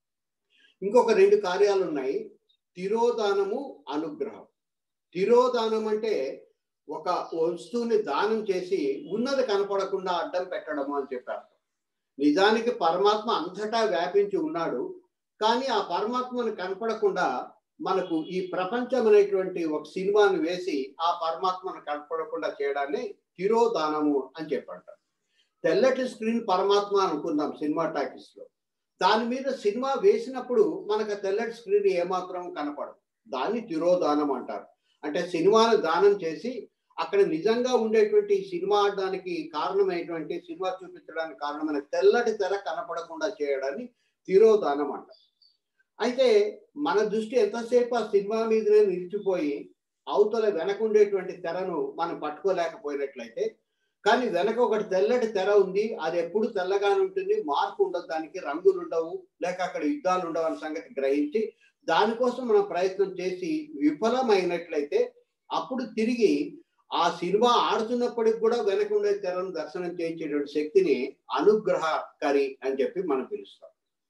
ఇంకొక రెండు కార్యాలు ఉన్నాయి తిరోదానము అనుగ్రహం తిరోదానం అంటే ఒక వస్తువుని దానం చేసి ఉన్నది కనపడకుండా అడ్డం పెట్టడము అని చెప్పారు నిజానికి పరమాత్మ అంతటా వ్యాపించి ఉన్నాడు కానీ ఆ పరమాత్మను కనపడకుండా మనకు ఈ ప్రపంచం అనేటువంటి ఒక సినిమాను వేసి ఆ పరమాత్మను కనపడకుండా చేయడాన్ని తిరోదానము అని చెప్పంటారు తెల్లటి స్క్రీన్ పరమాత్మ అనుకుందాం సినిమా టాకీస్ లో దాని మీద సినిమా వేసినప్పుడు మనకు తెల్లటి స్క్రీన్ ఏమాత్రం కనపడదు దాన్ని తిరోదానం అంటారు అంటే సినిమాను దానం చేసి అక్కడ నిజంగా ఉండేటువంటి సినిమా ఆడడానికి కారణమైనటువంటి సినిమా చూపించడానికి కారణమైన తెల్లటి తెర కనపడకుండా చేయడాన్ని తిరోదానం అంటారు అయితే మన దృష్టి ఎంతసేపు ఆ సినిమా మీదనే నిలిచిపోయి అవతల వెనక ఉండేటువంటి తెరను మనం పట్టుకోలేకపోయినట్లయితే కానీ వెనక ఒకటి తెల్లటి తెర ఉంది అది ఎప్పుడు తెల్లగానే ఉంటుంది మార్పు ఉండదు దానికి రంగులు ఉండవు లేక అక్కడ యుద్ధాలు ఉండవు అనే సంగతి గ్రహించి దానికోసం మనం ప్రయత్నం చేసి విఫలమైనట్లయితే అప్పుడు తిరిగి ఆ సినిమా ఆడుతున్నప్పటికి కూడా వెనక ఉండే తెరను దర్శనం చేయించేటువంటి శక్తిని అనుగ్రహకరి అని చెప్పి మనం పిలుస్తాం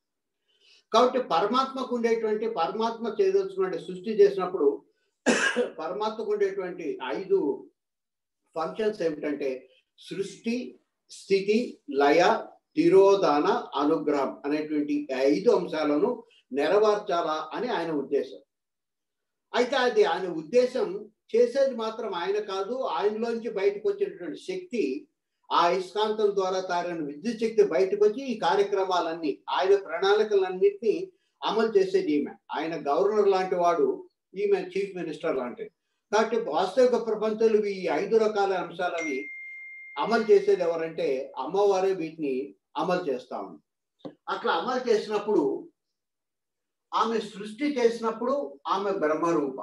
కాబట్టి పరమాత్మకు ఉండేటువంటి పరమాత్మ చేయదలుచుకున్న సృష్టి చేసినప్పుడు పరమాత్మకు ఉండేటువంటి ఐదు ఫంక్షన్స్ ఏమిటంటే సృష్టి స్థితి లయ తిరోధాన అనుగ్రహం అనేటువంటి ఐదు అంశాలను నెరవేర్చాలా అని ఆయన ఉద్దేశం అయితే అది ఆయన ఉద్దేశం చేసేది మాత్రం ఆయన కాదు ఆయనలోంచి బయటకు వచ్చినటువంటి శక్తి ఆ ఇస్కాంతం ద్వారా తయారైన విద్యుత్ శక్తి బయటకు వచ్చి ఈ కార్యక్రమాలన్నీ ఆయన ప్రణాళికలన్నింటినీ అమలు చేసేది ఈమె ఆయన గవర్నర్ లాంటి వాడు ఈమె చీఫ్ మినిస్టర్ లాంటిది కాబట్టి వాస్తవిక ప్రపంచంలో ఈ ఐదు రకాల అంశాలని అమలు చేసేది ఎవరంటే అమ్మవారే వీటిని అమలు చేస్తా ఉంది అట్లా అమలు చేసినప్పుడు ఆమె సృష్టి చేసినప్పుడు ఆమె బ్రహ్మరూప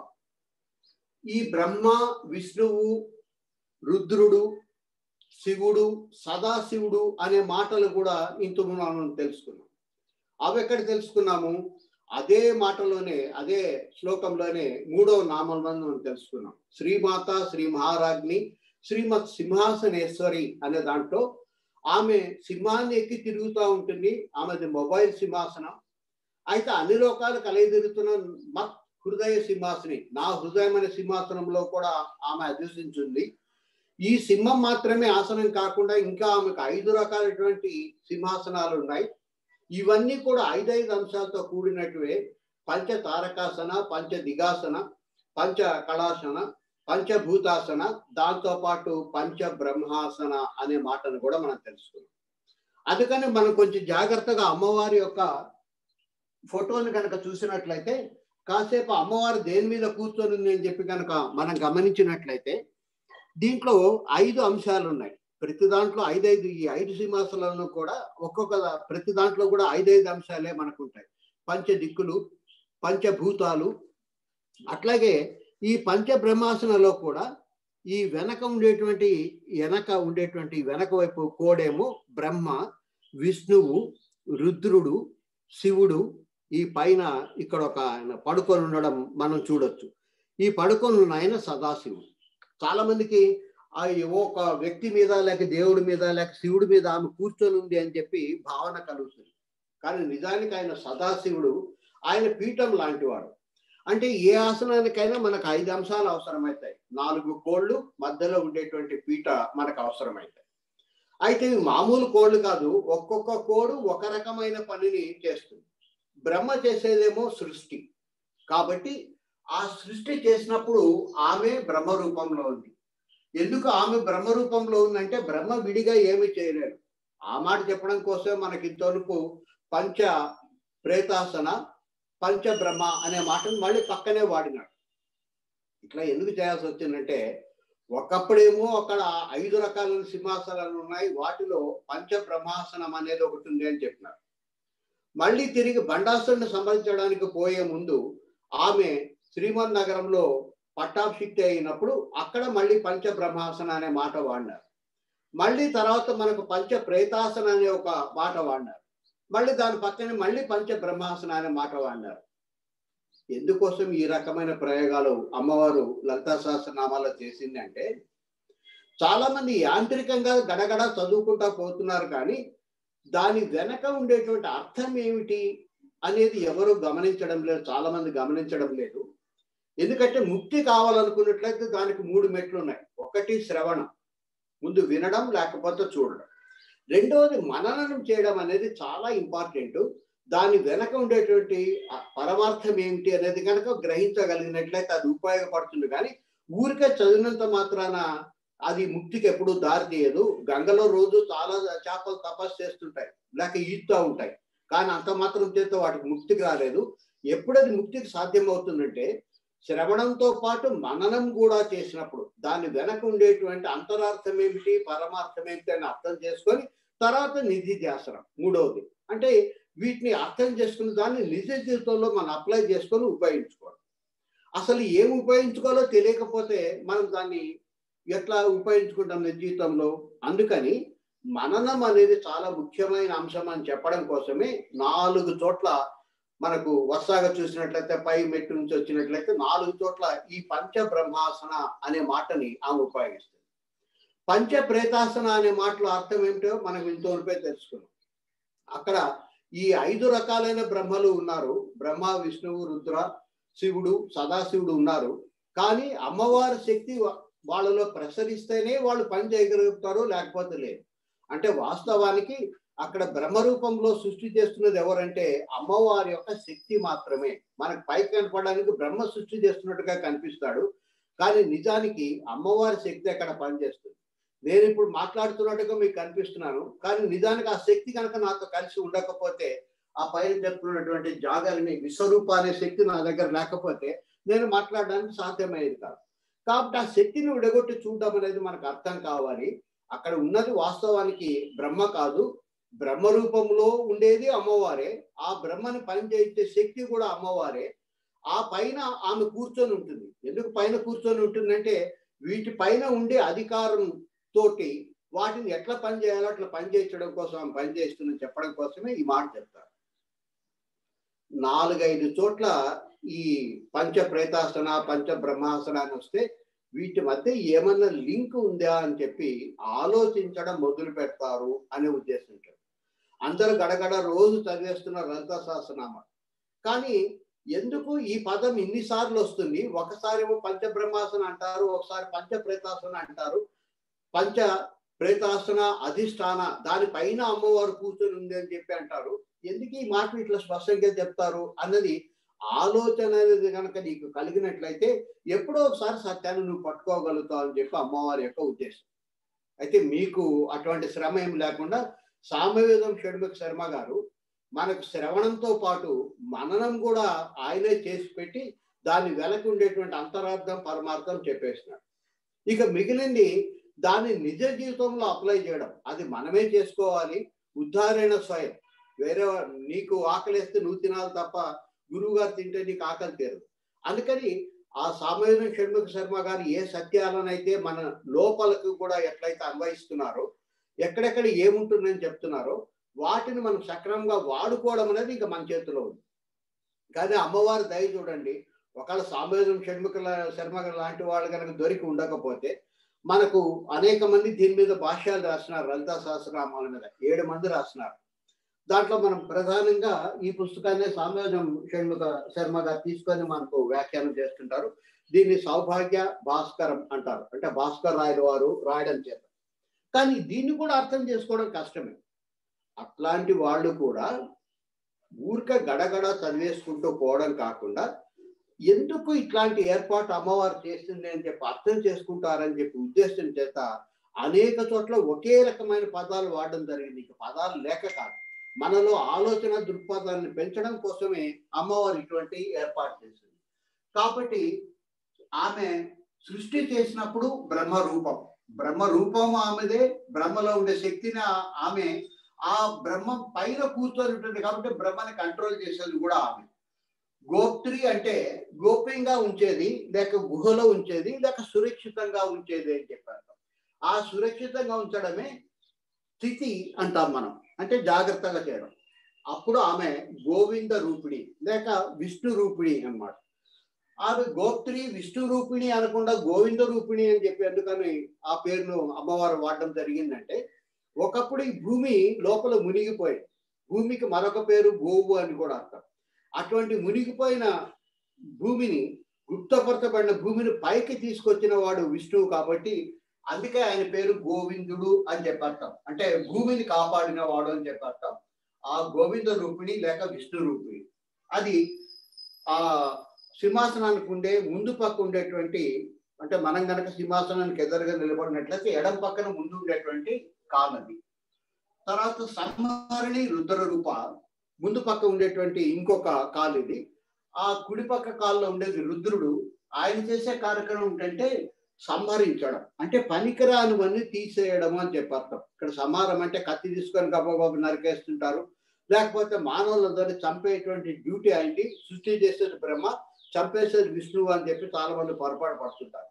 ఈ బ్రహ్మ విష్ణువు రుద్రుడు శివుడు సదాశివుడు అనే మాటలు కూడా ఇంత మనం తెలుసుకున్నాం అవి ఎక్కడ తెలుసుకున్నాము అదే మాటలోనే అదే శ్లోకంలోనే మూడవ నామం మనం తెలుసుకున్నాం శ్రీమాత శ్రీ మహారాజ్ని శ్రీమత్ సింహాసనేశ్వరి అనే దాంట్లో ఆమె సింహాన్ని ఎక్కి తిరుగుతూ ఉంటుంది ఆమెది మొబైల్ సింహాసనం అయితే అన్ని లోకాలు కలిగి తిరుగుతున్న మత్ హృదయ సింహాసని నా హృదయం అనే సింహాసనంలో కూడా ఆమె అధివసించింది ఈ సింహం మాత్రమే ఆసనం కాకుండా ఇంకా ఆమెకు ఐదు రకాలైనటువంటి సింహాసనాలు ఉన్నాయి ఇవన్నీ కూడా ఐదైదు అంశాలతో కూడినట్టువే పంచ తారకాసన పంచ దిగాసన పంచ కళాసన పంచభూతాసన దాంతో పాటు పంచ బ్రహ్మాసన అనే మాటను కూడా మనం తెలుసుకున్నాం అందుకని మనం కొంచెం జాగ్రత్తగా అమ్మవారి యొక్క ఫోటోని కనుక చూసినట్లయితే కాసేపు అమ్మవారు దేని మీద కూర్చొని ఉంది అని చెప్పి కనుక మనం గమనించినట్లయితే దీంట్లో ఐదు అంశాలు ఉన్నాయి ప్రతి దాంట్లో ఐదైదు ఈ ఐదు సింహాసనాలను కూడా ఒక్కొక్క ప్రతి దాంట్లో కూడా ఐదైదు అంశాలే మనకు ఉంటాయి పంచ దిక్కులు పంచభూతాలు అట్లాగే ఈ పంచ బ్రహ్మాసనలో కూడా ఈ వెనక ఉండేటువంటి వెనక ఉండేటువంటి వెనక వైపు కోడేమో బ్రహ్మ విష్ణువు రుద్రుడు శివుడు ఈ పైన ఇక్కడ ఒక ఆయన పడుకొని ఉండడం మనం చూడొచ్చు ఈ పడుకొని ఉన్న ఆయన సదాశివుడు చాలా మందికి ఆ ఒక వ్యక్తి మీద లేక దేవుడి మీద లేక శివుడి మీద ఆమె కూర్చొని ఉంది అని చెప్పి భావన కలుగుతుంది కానీ నిజానికి ఆయన సదాశివుడు ఆయన పీఠం లాంటివాడు అంటే ఏ ఆసనానికైనా మనకు ఐదు అంశాలు అవసరమవుతాయి నాలుగు కోళ్ళు మధ్యలో ఉండేటువంటి పీట మనకు అవసరమవుతాయి అయితే ఇవి మామూలు కోళ్ళు కాదు ఒక్కొక్క కోడు ఒక రకమైన పనిని చేస్తుంది బ్రహ్మ చేసేదేమో సృష్టి కాబట్టి ఆ సృష్టి చేసినప్పుడు ఆమె బ్రహ్మ రూపంలో ఉంది ఎందుకు ఆమె బ్రహ్మ రూపంలో ఉందంటే బ్రహ్మ విడిగా ఏమి చేయలేడు ఆ మాట చెప్పడం కోసం మనకి ఇంతవరకు పంచ ప్రేతాసన పంచ బ్రహ్మ అనే మాటను మళ్ళీ పక్కనే వాడినాడు ఇట్లా ఎందుకు చేయాల్సి వచ్చిందంటే ఒకప్పుడేమో అక్కడ ఐదు రకాల సింహాసనాలు ఉన్నాయి వాటిలో పంచ బ్రహ్మాసనం అనేది ఒకటి ఉంది అని చెప్పినారు మళ్ళీ తిరిగి బండాసురుని సంబంధించడానికి పోయే ముందు ఆమె శ్రీమన్ నగరంలో పట్టాభిషిక్తి అయినప్పుడు అక్కడ మళ్ళీ పంచ బ్రహ్మాసన అనే మాట వాడినారు మళ్ళీ తర్వాత మనకు పంచ ప్రేతాసన అనే ఒక మాట వాడినారు మళ్ళీ దాని పక్కనే మళ్ళీ పంచ బ్రహ్మాసన అనే మాట వాడినారు ఎందుకోసం ఈ రకమైన ప్రయోగాలు అమ్మవారు లలితా సహస్రనామాలో చేసింది అంటే చాలా మంది యాంత్రికంగా గడగడ చదువుకుంటా పోతున్నారు కానీ దాని వెనక ఉండేటువంటి అర్థం ఏమిటి అనేది ఎవరు గమనించడం లేదు చాలా మంది గమనించడం లేదు ఎందుకంటే ముక్తి కావాలనుకున్నట్లయితే దానికి మూడు మెట్లు ఉన్నాయి ఒకటి శ్రవణం ముందు వినడం లేకపోతే చూడడం రెండవది మననం చేయడం అనేది చాలా ఇంపార్టెంట్ దాని వెనక ఉండేటువంటి పరమార్థం ఏమిటి అనేది కనుక గ్రహించగలిగినట్లయితే అది ఉపయోగపడుతుంది కానీ ఊరికే చదివినంత మాత్రాన అది ముక్తికి ఎప్పుడు దారి తీయదు గంగలో రోజు చాలా చేపలు తపస్సు చేస్తుంటాయి లేక ఈదుతూ ఉంటాయి కానీ అంత మాత్రం చేత వాటికి ముక్తికి రాలేదు ఎప్పుడది ముక్తికి సాధ్యం అవుతుందంటే శ్రవణంతో పాటు మననం కూడా చేసినప్పుడు దాని వెనక ఉండేటువంటి అంతరార్థం ఏమిటి పరమార్థం ఏమిటి అని అర్థం చేసుకొని తర్వాత నిధి ధ్యాసనం మూడవది అంటే వీటిని అర్థం చేసుకుని దాన్ని నిజ జీవితంలో మనం అప్లై చేసుకొని ఉపయోగించుకోవాలి అసలు ఏం ఉపయోగించుకోవాలో తెలియకపోతే మనం దాన్ని ఎట్లా ఉపయోగించుకుంటాం నిజ జీవితంలో అందుకని మననం అనేది చాలా ముఖ్యమైన అంశం అని చెప్పడం కోసమే నాలుగు చోట్ల మనకు వరుసగా చూసినట్లయితే పై మెట్టు నుంచి వచ్చినట్లయితే నాలుగు చోట్ల ఈ పంచ బ్రహ్మాసన అనే మాటని ఆమె ఉపయోగిస్తుంది పంచ ప్రేతాసన అనే మాటలో అర్థం ఏమిటో మనం ఇంతవరపై తెలుసుకున్నాం అక్కడ ఈ ఐదు రకాలైన బ్రహ్మలు ఉన్నారు బ్రహ్మ విష్ణువు రుద్ర శివుడు సదాశివుడు ఉన్నారు కానీ అమ్మవారి శక్తి వాళ్ళలో ప్రసరిస్తేనే వాళ్ళు పని చేయగలుగుతారు లేకపోతే లేదు అంటే వాస్తవానికి అక్కడ బ్రహ్మ రూపంలో సృష్టి చేస్తున్నది ఎవరంటే అమ్మవారి యొక్క శక్తి మాత్రమే మనకు పైకి కనపడడానికి బ్రహ్మ సృష్టి చేస్తున్నట్టుగా కనిపిస్తాడు కానీ నిజానికి అమ్మవారి శక్తి అక్కడ పనిచేస్తుంది నేను ఇప్పుడు మాట్లాడుతున్నట్టుగా మీకు కనిపిస్తున్నాను కానీ నిజానికి ఆ శక్తి కనుక నాతో కలిసి ఉండకపోతే ఆ పైన చెప్తున్నటువంటి జాగాలని విశ్వరూప అనే శక్తి నా దగ్గర లేకపోతే నేను మాట్లాడడానికి సాధ్యమయ్యేది కాదు కాబట్టి ఆ శక్తిని విడగొట్టి చూడడం అనేది మనకు అర్థం కావాలి అక్కడ ఉన్నది వాస్తవానికి బ్రహ్మ కాదు బ్రహ్మ రూపంలో ఉండేది అమ్మవారే ఆ బ్రహ్మని పనిచేయించే శక్తి కూడా అమ్మవారే ఆ పైన ఆమె కూర్చొని ఉంటుంది ఎందుకు పైన కూర్చొని ఉంటుందంటే వీటి పైన ఉండే అధికారం తోటి వాటిని ఎట్లా పని చేయాలో అట్లా పని చేయించడం కోసం ఆమె పని చేస్తుందని చెప్పడం కోసమే ఈ మాట చెప్తారు నాలుగైదు చోట్ల ఈ పంచ ప్రేతాసన పంచ బ్రహ్మాసన అని వస్తే వీటి మధ్య ఏమన్నా లింక్ ఉందా అని చెప్పి ఆలోచించడం మొదలు పెడతారు అనే ఉద్దేశంతో అందరూ గడగడ రోజు చదివేస్తున్న లలిత సహస్రనామ కానీ ఎందుకు ఈ పదం ఇన్నిసార్లు వస్తుంది ఒకసారి ఏమో పంచబ్రహ్మాసన అంటారు ఒకసారి పంచ ప్రేతాసన అంటారు పంచ ప్రేతాసన అధిష్టాన దానిపైన అమ్మవారు కూర్చొని ఉంది అని చెప్పి అంటారు ఎందుకు ఈ మాటలు ఇట్లా స్పష్టంగా చెప్తారు అన్నది ఆలోచన అనేది కనుక నీకు కలిగినట్లయితే ఎప్పుడో ఒకసారి సత్యాన్ని నువ్వు పట్టుకోగలుగుతావు అని చెప్పి అమ్మవారి యొక్క ఉద్దేశం అయితే మీకు అటువంటి శ్రమ ఏం లేకుండా సామవేదం షణ్ముఖ శర్మ గారు మనకు శ్రవణంతో పాటు మననం కూడా ఆయనే చేసి పెట్టి దాని వెనక ఉండేటువంటి అంతరార్థం పరమార్థం చెప్పేసినాడు ఇక మిగిలింది దాన్ని నిజ జీవితంలో అప్లై చేయడం అది మనమే చేసుకోవాలి ఉద్ధారణ స్వయం వేరే నీకు ఆకలిస్తే నువ్వు తినాలి తప్ప గురువు గారు తింటే నీకు ఆకలి తీరదు అందుకని ఆ సామవేదం షణ్ముఖ శర్మ గారు ఏ సత్యాలనైతే మన లోపలకు కూడా ఎట్లయితే అన్వయిస్తున్నారో ఎక్కడెక్కడ ఏముంటుందని చెప్తున్నారో వాటిని మనం సక్రమంగా వాడుకోవడం అనేది ఇంకా మన చేతిలో ఉంది కానీ అమ్మవారి దయ చూడండి ఒకవేళ సామవేదం షణ్ముఖ శర్మ లాంటి వాళ్ళు కనుక దొరికి ఉండకపోతే మనకు అనేక మంది దీని మీద భాష్యాలు రాసినారు లలితా సహస్రనామాల మీద ఏడు మంది రాసినారు దాంట్లో మనం ప్రధానంగా ఈ పుస్తకాన్ని సామ్రాజ్యం షణ్ముఖ శర్మ గారు తీసుకొని మనకు వ్యాఖ్యానం చేస్తుంటారు దీన్ని సౌభాగ్య భాస్కరం అంటారు అంటే భాస్కర్ రాయల వారు రాయడం చేత కానీ దీన్ని కూడా అర్థం చేసుకోవడం కష్టమే అట్లాంటి వాళ్ళు కూడా ఊరిక గడగడ చదివేసుకుంటూ పోవడం కాకుండా ఎందుకు ఇట్లాంటి ఏర్పాటు అమ్మవారు చేస్తుంది అని చెప్పి అర్థం చేసుకుంటారని చెప్పి ఉద్దేశం చేత అనేక చోట్ల ఒకే రకమైన పదాలు వాడడం జరిగింది ఇక పదాలు లేక కాదు మనలో ఆలోచన దృక్పథాన్ని పెంచడం కోసమే అమ్మవారు ఇటువంటి ఏర్పాటు చేసింది కాబట్టి ఆమె సృష్టి చేసినప్పుడు బ్రహ్మ రూపం బ్రహ్మ రూపం ఆమెదే బ్రహ్మలో ఉండే శక్తిని ఆ- ఆమె ఆ బ్రహ్మ పైన కూర్చొని ఉంటుంది కాబట్టి బ్రహ్మని కంట్రోల్ చేసేది కూడా ఆమె గోప్త్రి అంటే గోప్యంగా ఉంచేది లేక గుహలో ఉంచేది లేక సురక్షితంగా ఉంచేది అని చెప్పారు ఆ సురక్షితంగా ఉంచడమే స్థితి అంటాం మనం అంటే జాగ్రత్తగా చేయడం అప్పుడు ఆమె గోవింద రూపిణి లేక విష్ణు రూపిణి అన్నమాట ఆమె గోప్త్రి విష్ణు రూపిణి అనకుండా గోవింద రూపిణి అని చెప్పి ఎందుకని ఆ పేరును అమ్మవారు వాడడం జరిగిందంటే ఒకప్పుడు ఈ భూమి లోపల మునిగిపోయింది భూమికి మరొక పేరు గోవు అని కూడా అర్థం అటువంటి మునిగిపోయిన భూమిని గుప్తపరచబడిన భూమిని పైకి తీసుకొచ్చిన వాడు విష్ణువు కాబట్టి అందుకే ఆయన పేరు గోవిందుడు అని చెప్పి అర్థం అంటే భూమిని కాపాడిన వాడు అని చెప్పి అర్థం ఆ గోవింద రూపిణి లేక విష్ణు రూపిణి అది ఆ సింహాసనానికి ఉండే ముందు పక్క ఉండేటువంటి అంటే మనం గనక సింహాసనానికి ఎదురుగా నిలబడినట్లయితే ఎడం పక్కన ముందు ఉండేటువంటి కాలది తర్వాత సంహారిణి రుద్ర రూప ముందు పక్క ఉండేటువంటి ఇంకొక కాలు ఇది ఆ కుడి పక్క కాల్లో ఉండేది రుద్రుడు ఆయన చేసే కార్యక్రమం ఏంటంటే సంహరించడం అంటే పనికిరానివన్నీ తీసేయడం అని చెప్పారు ఇక్కడ సంహారం అంటే కత్తి తీసుకొని గబగబ నరికేస్తుంటారు లేకపోతే మానవులందరినీ చంపేటువంటి డ్యూటీ ఆయనకి సృష్టి చేసేది బ్రహ్మ చంపేసేది విష్ణువు అని చెప్పి చాలా మంది పొరపాటు పడుతుంటారు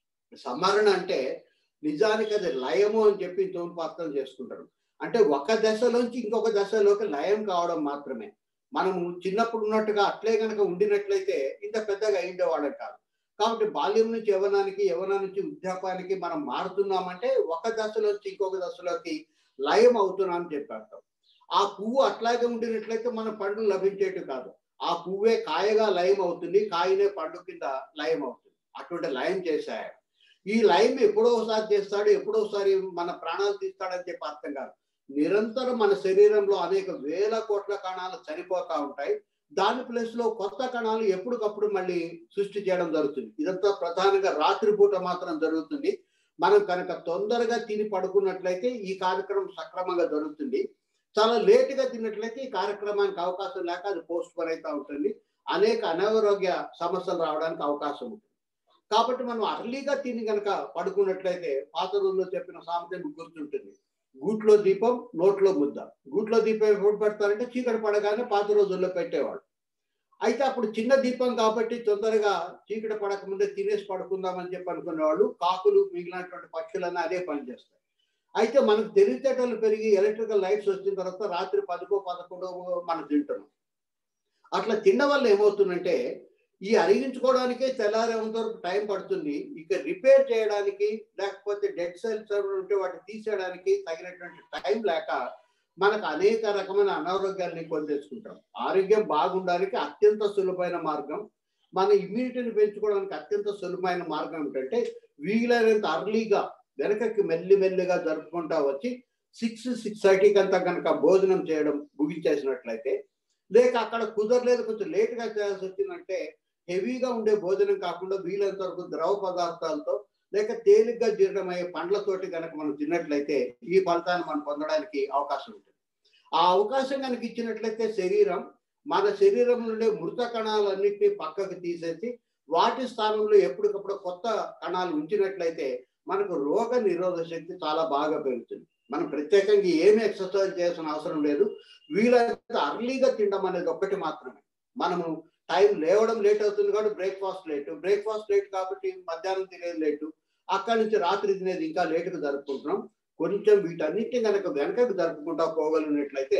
సంహరణ అంటే నిజానికి అది లయము అని చెప్పి తోపు అర్థం చేసుకుంటారు అంటే ఒక దశలోంచి ఇంకొక దశలోకి లయం కావడం మాత్రమే మనము చిన్నప్పుడు ఉన్నట్టుగా అట్లే కనుక ఉండినట్లయితే ఇంత పెద్దగా అయిండేవాళ్ళం కాదు కాబట్టి బాల్యం నుంచి యవనానికి యవనం నుంచి వృద్ధాపానికి మనం మారుతున్నామంటే ఒక దశలోంచి ఇంకొక దశలోకి లయం అవుతున్నాం అని చెప్పారు ఆ పువ్వు అట్లాగే ఉండినట్లయితే మన పండు లభించేటి కాదు ఆ పువ్వే కాయగా లయం అవుతుంది కాయనే పండు కింద లయం అవుతుంది అటువంటి లయం చేశాయి ఈ లయం ఎప్పుడో ఒకసారి చేస్తాడు ఎప్పుడో ఒకసారి మన ప్రాణాలు తీస్తాడని చెప్పి అర్థం కాదు నిరంతరం మన శరీరంలో అనేక వేల కోట్ల కణాలు చనిపోతా ఉంటాయి దాని ప్లేస్ లో కొత్త కణాలు ఎప్పటికప్పుడు మళ్ళీ సృష్టి చేయడం జరుగుతుంది ఇదంతా ప్రధానంగా రాత్రిపూట మాత్రం జరుగుతుంది మనం కనుక తొందరగా తిని పడుకున్నట్లయితే ఈ కార్యక్రమం సక్రమంగా జరుగుతుంది చాలా లేటుగా తిన్నట్లయితే ఈ కార్యక్రమానికి అవకాశం లేక అది పోస్ట్ పోన్ అవుతూ ఉంటుంది అనేక అనారోగ్య సమస్యలు రావడానికి అవకాశం ఉంటుంది కాబట్టి మనం అర్లీగా తిని కనుక పడుకున్నట్లయితే పాత రోజుల్లో చెప్పిన సామెత మీకు గుర్తుంటుంది గూట్లో దీపం నోట్లో ముద్ద గూట్లో దీపం ఎప్పుడు పెడతారంటే చీకటి పడగానే పాత రోజుల్లో పెట్టేవాడు అయితే అప్పుడు చిన్న దీపం కాబట్టి తొందరగా చీకటి పడకముందే తినేసి పడుకుందామని చెప్పి అనుకునేవాళ్ళు కాకులు మిగిలినటువంటి పక్షులన్నీ అదే పని చేస్తాయి అయితే మనకు తెలివితేటలు పెరిగి ఎలక్ట్రికల్ లైట్స్ వచ్చిన తర్వాత రాత్రి పదకో పదకొండో మనం తింటున్నాం అట్లా తినడం వల్ల ఏమవుతుందంటే ఈ అరిగించుకోవడానికే తెల్లారేంత వరకు టైం పడుతుంది ఇక రిపేర్ చేయడానికి లేకపోతే డెడ్ సెల్స్ ఉంటే వాటిని తీసేయడానికి తగినటువంటి టైం లేక మనకు అనేక రకమైన అనారోగ్యాన్ని కొని తెచ్చుకుంటాం ఆరోగ్యం బాగుండడానికి అత్యంత సులభమైన మార్గం మన ఇమ్యూనిటీని పెంచుకోవడానికి అత్యంత సులభమైన మార్గం ఏంటంటే వీలైనంత అర్లీగా వెనకకి మెల్లి మెల్లిగా జరుపుకుంటా వచ్చి సిక్స్ సిక్స్ థర్టీకి అంతా కనుక భోజనం చేయడం ముగించేసినట్లయితే లేక అక్కడ కుదరలేదు కొంచెం లేట్గా చేయాల్సి వచ్చిందంటే హెవీగా ఉండే భోజనం కాకుండా వీలైనంత వరకు ద్రవ పదార్థాలతో లేక తేలిగ్గా జీర్ణమయ్యే పండ్లతోటి కనుక మనం తిన్నట్లయితే ఈ ఫలితాన్ని మనం పొందడానికి అవకాశం ఉంటుంది ఆ అవకాశం కనుక ఇచ్చినట్లయితే శరీరం మన శరీరం నుండే మృత కణాలన్నింటినీ పక్కకు తీసేసి వాటి స్థానంలో ఎప్పటికప్పుడు కొత్త కణాలు ఉంచినట్లయితే మనకు రోగ నిరోధక శక్తి చాలా బాగా పెరుగుతుంది మనం ప్రత్యేకంగా ఏమి ఎక్సర్సైజ్ చేయాల్సిన అవసరం లేదు వీలైతే అర్లీగా తినడం అనేది ఒక్కటి మాత్రమే మనము టైం లేవడం లేట్ అవుతుంది కాబట్టి బ్రేక్ఫాస్ట్ లేటు బ్రేక్ఫాస్ట్ లేట్ కాబట్టి మధ్యాహ్నం తినేది లేటు అక్కడి నుంచి రాత్రి తినేది ఇంకా లేటుగా జరుపుకుంటున్నాం కొంచెం వీటన్నిటిని కనుక వెనకకు జరుపుకుంటా పోగలిగినట్లయితే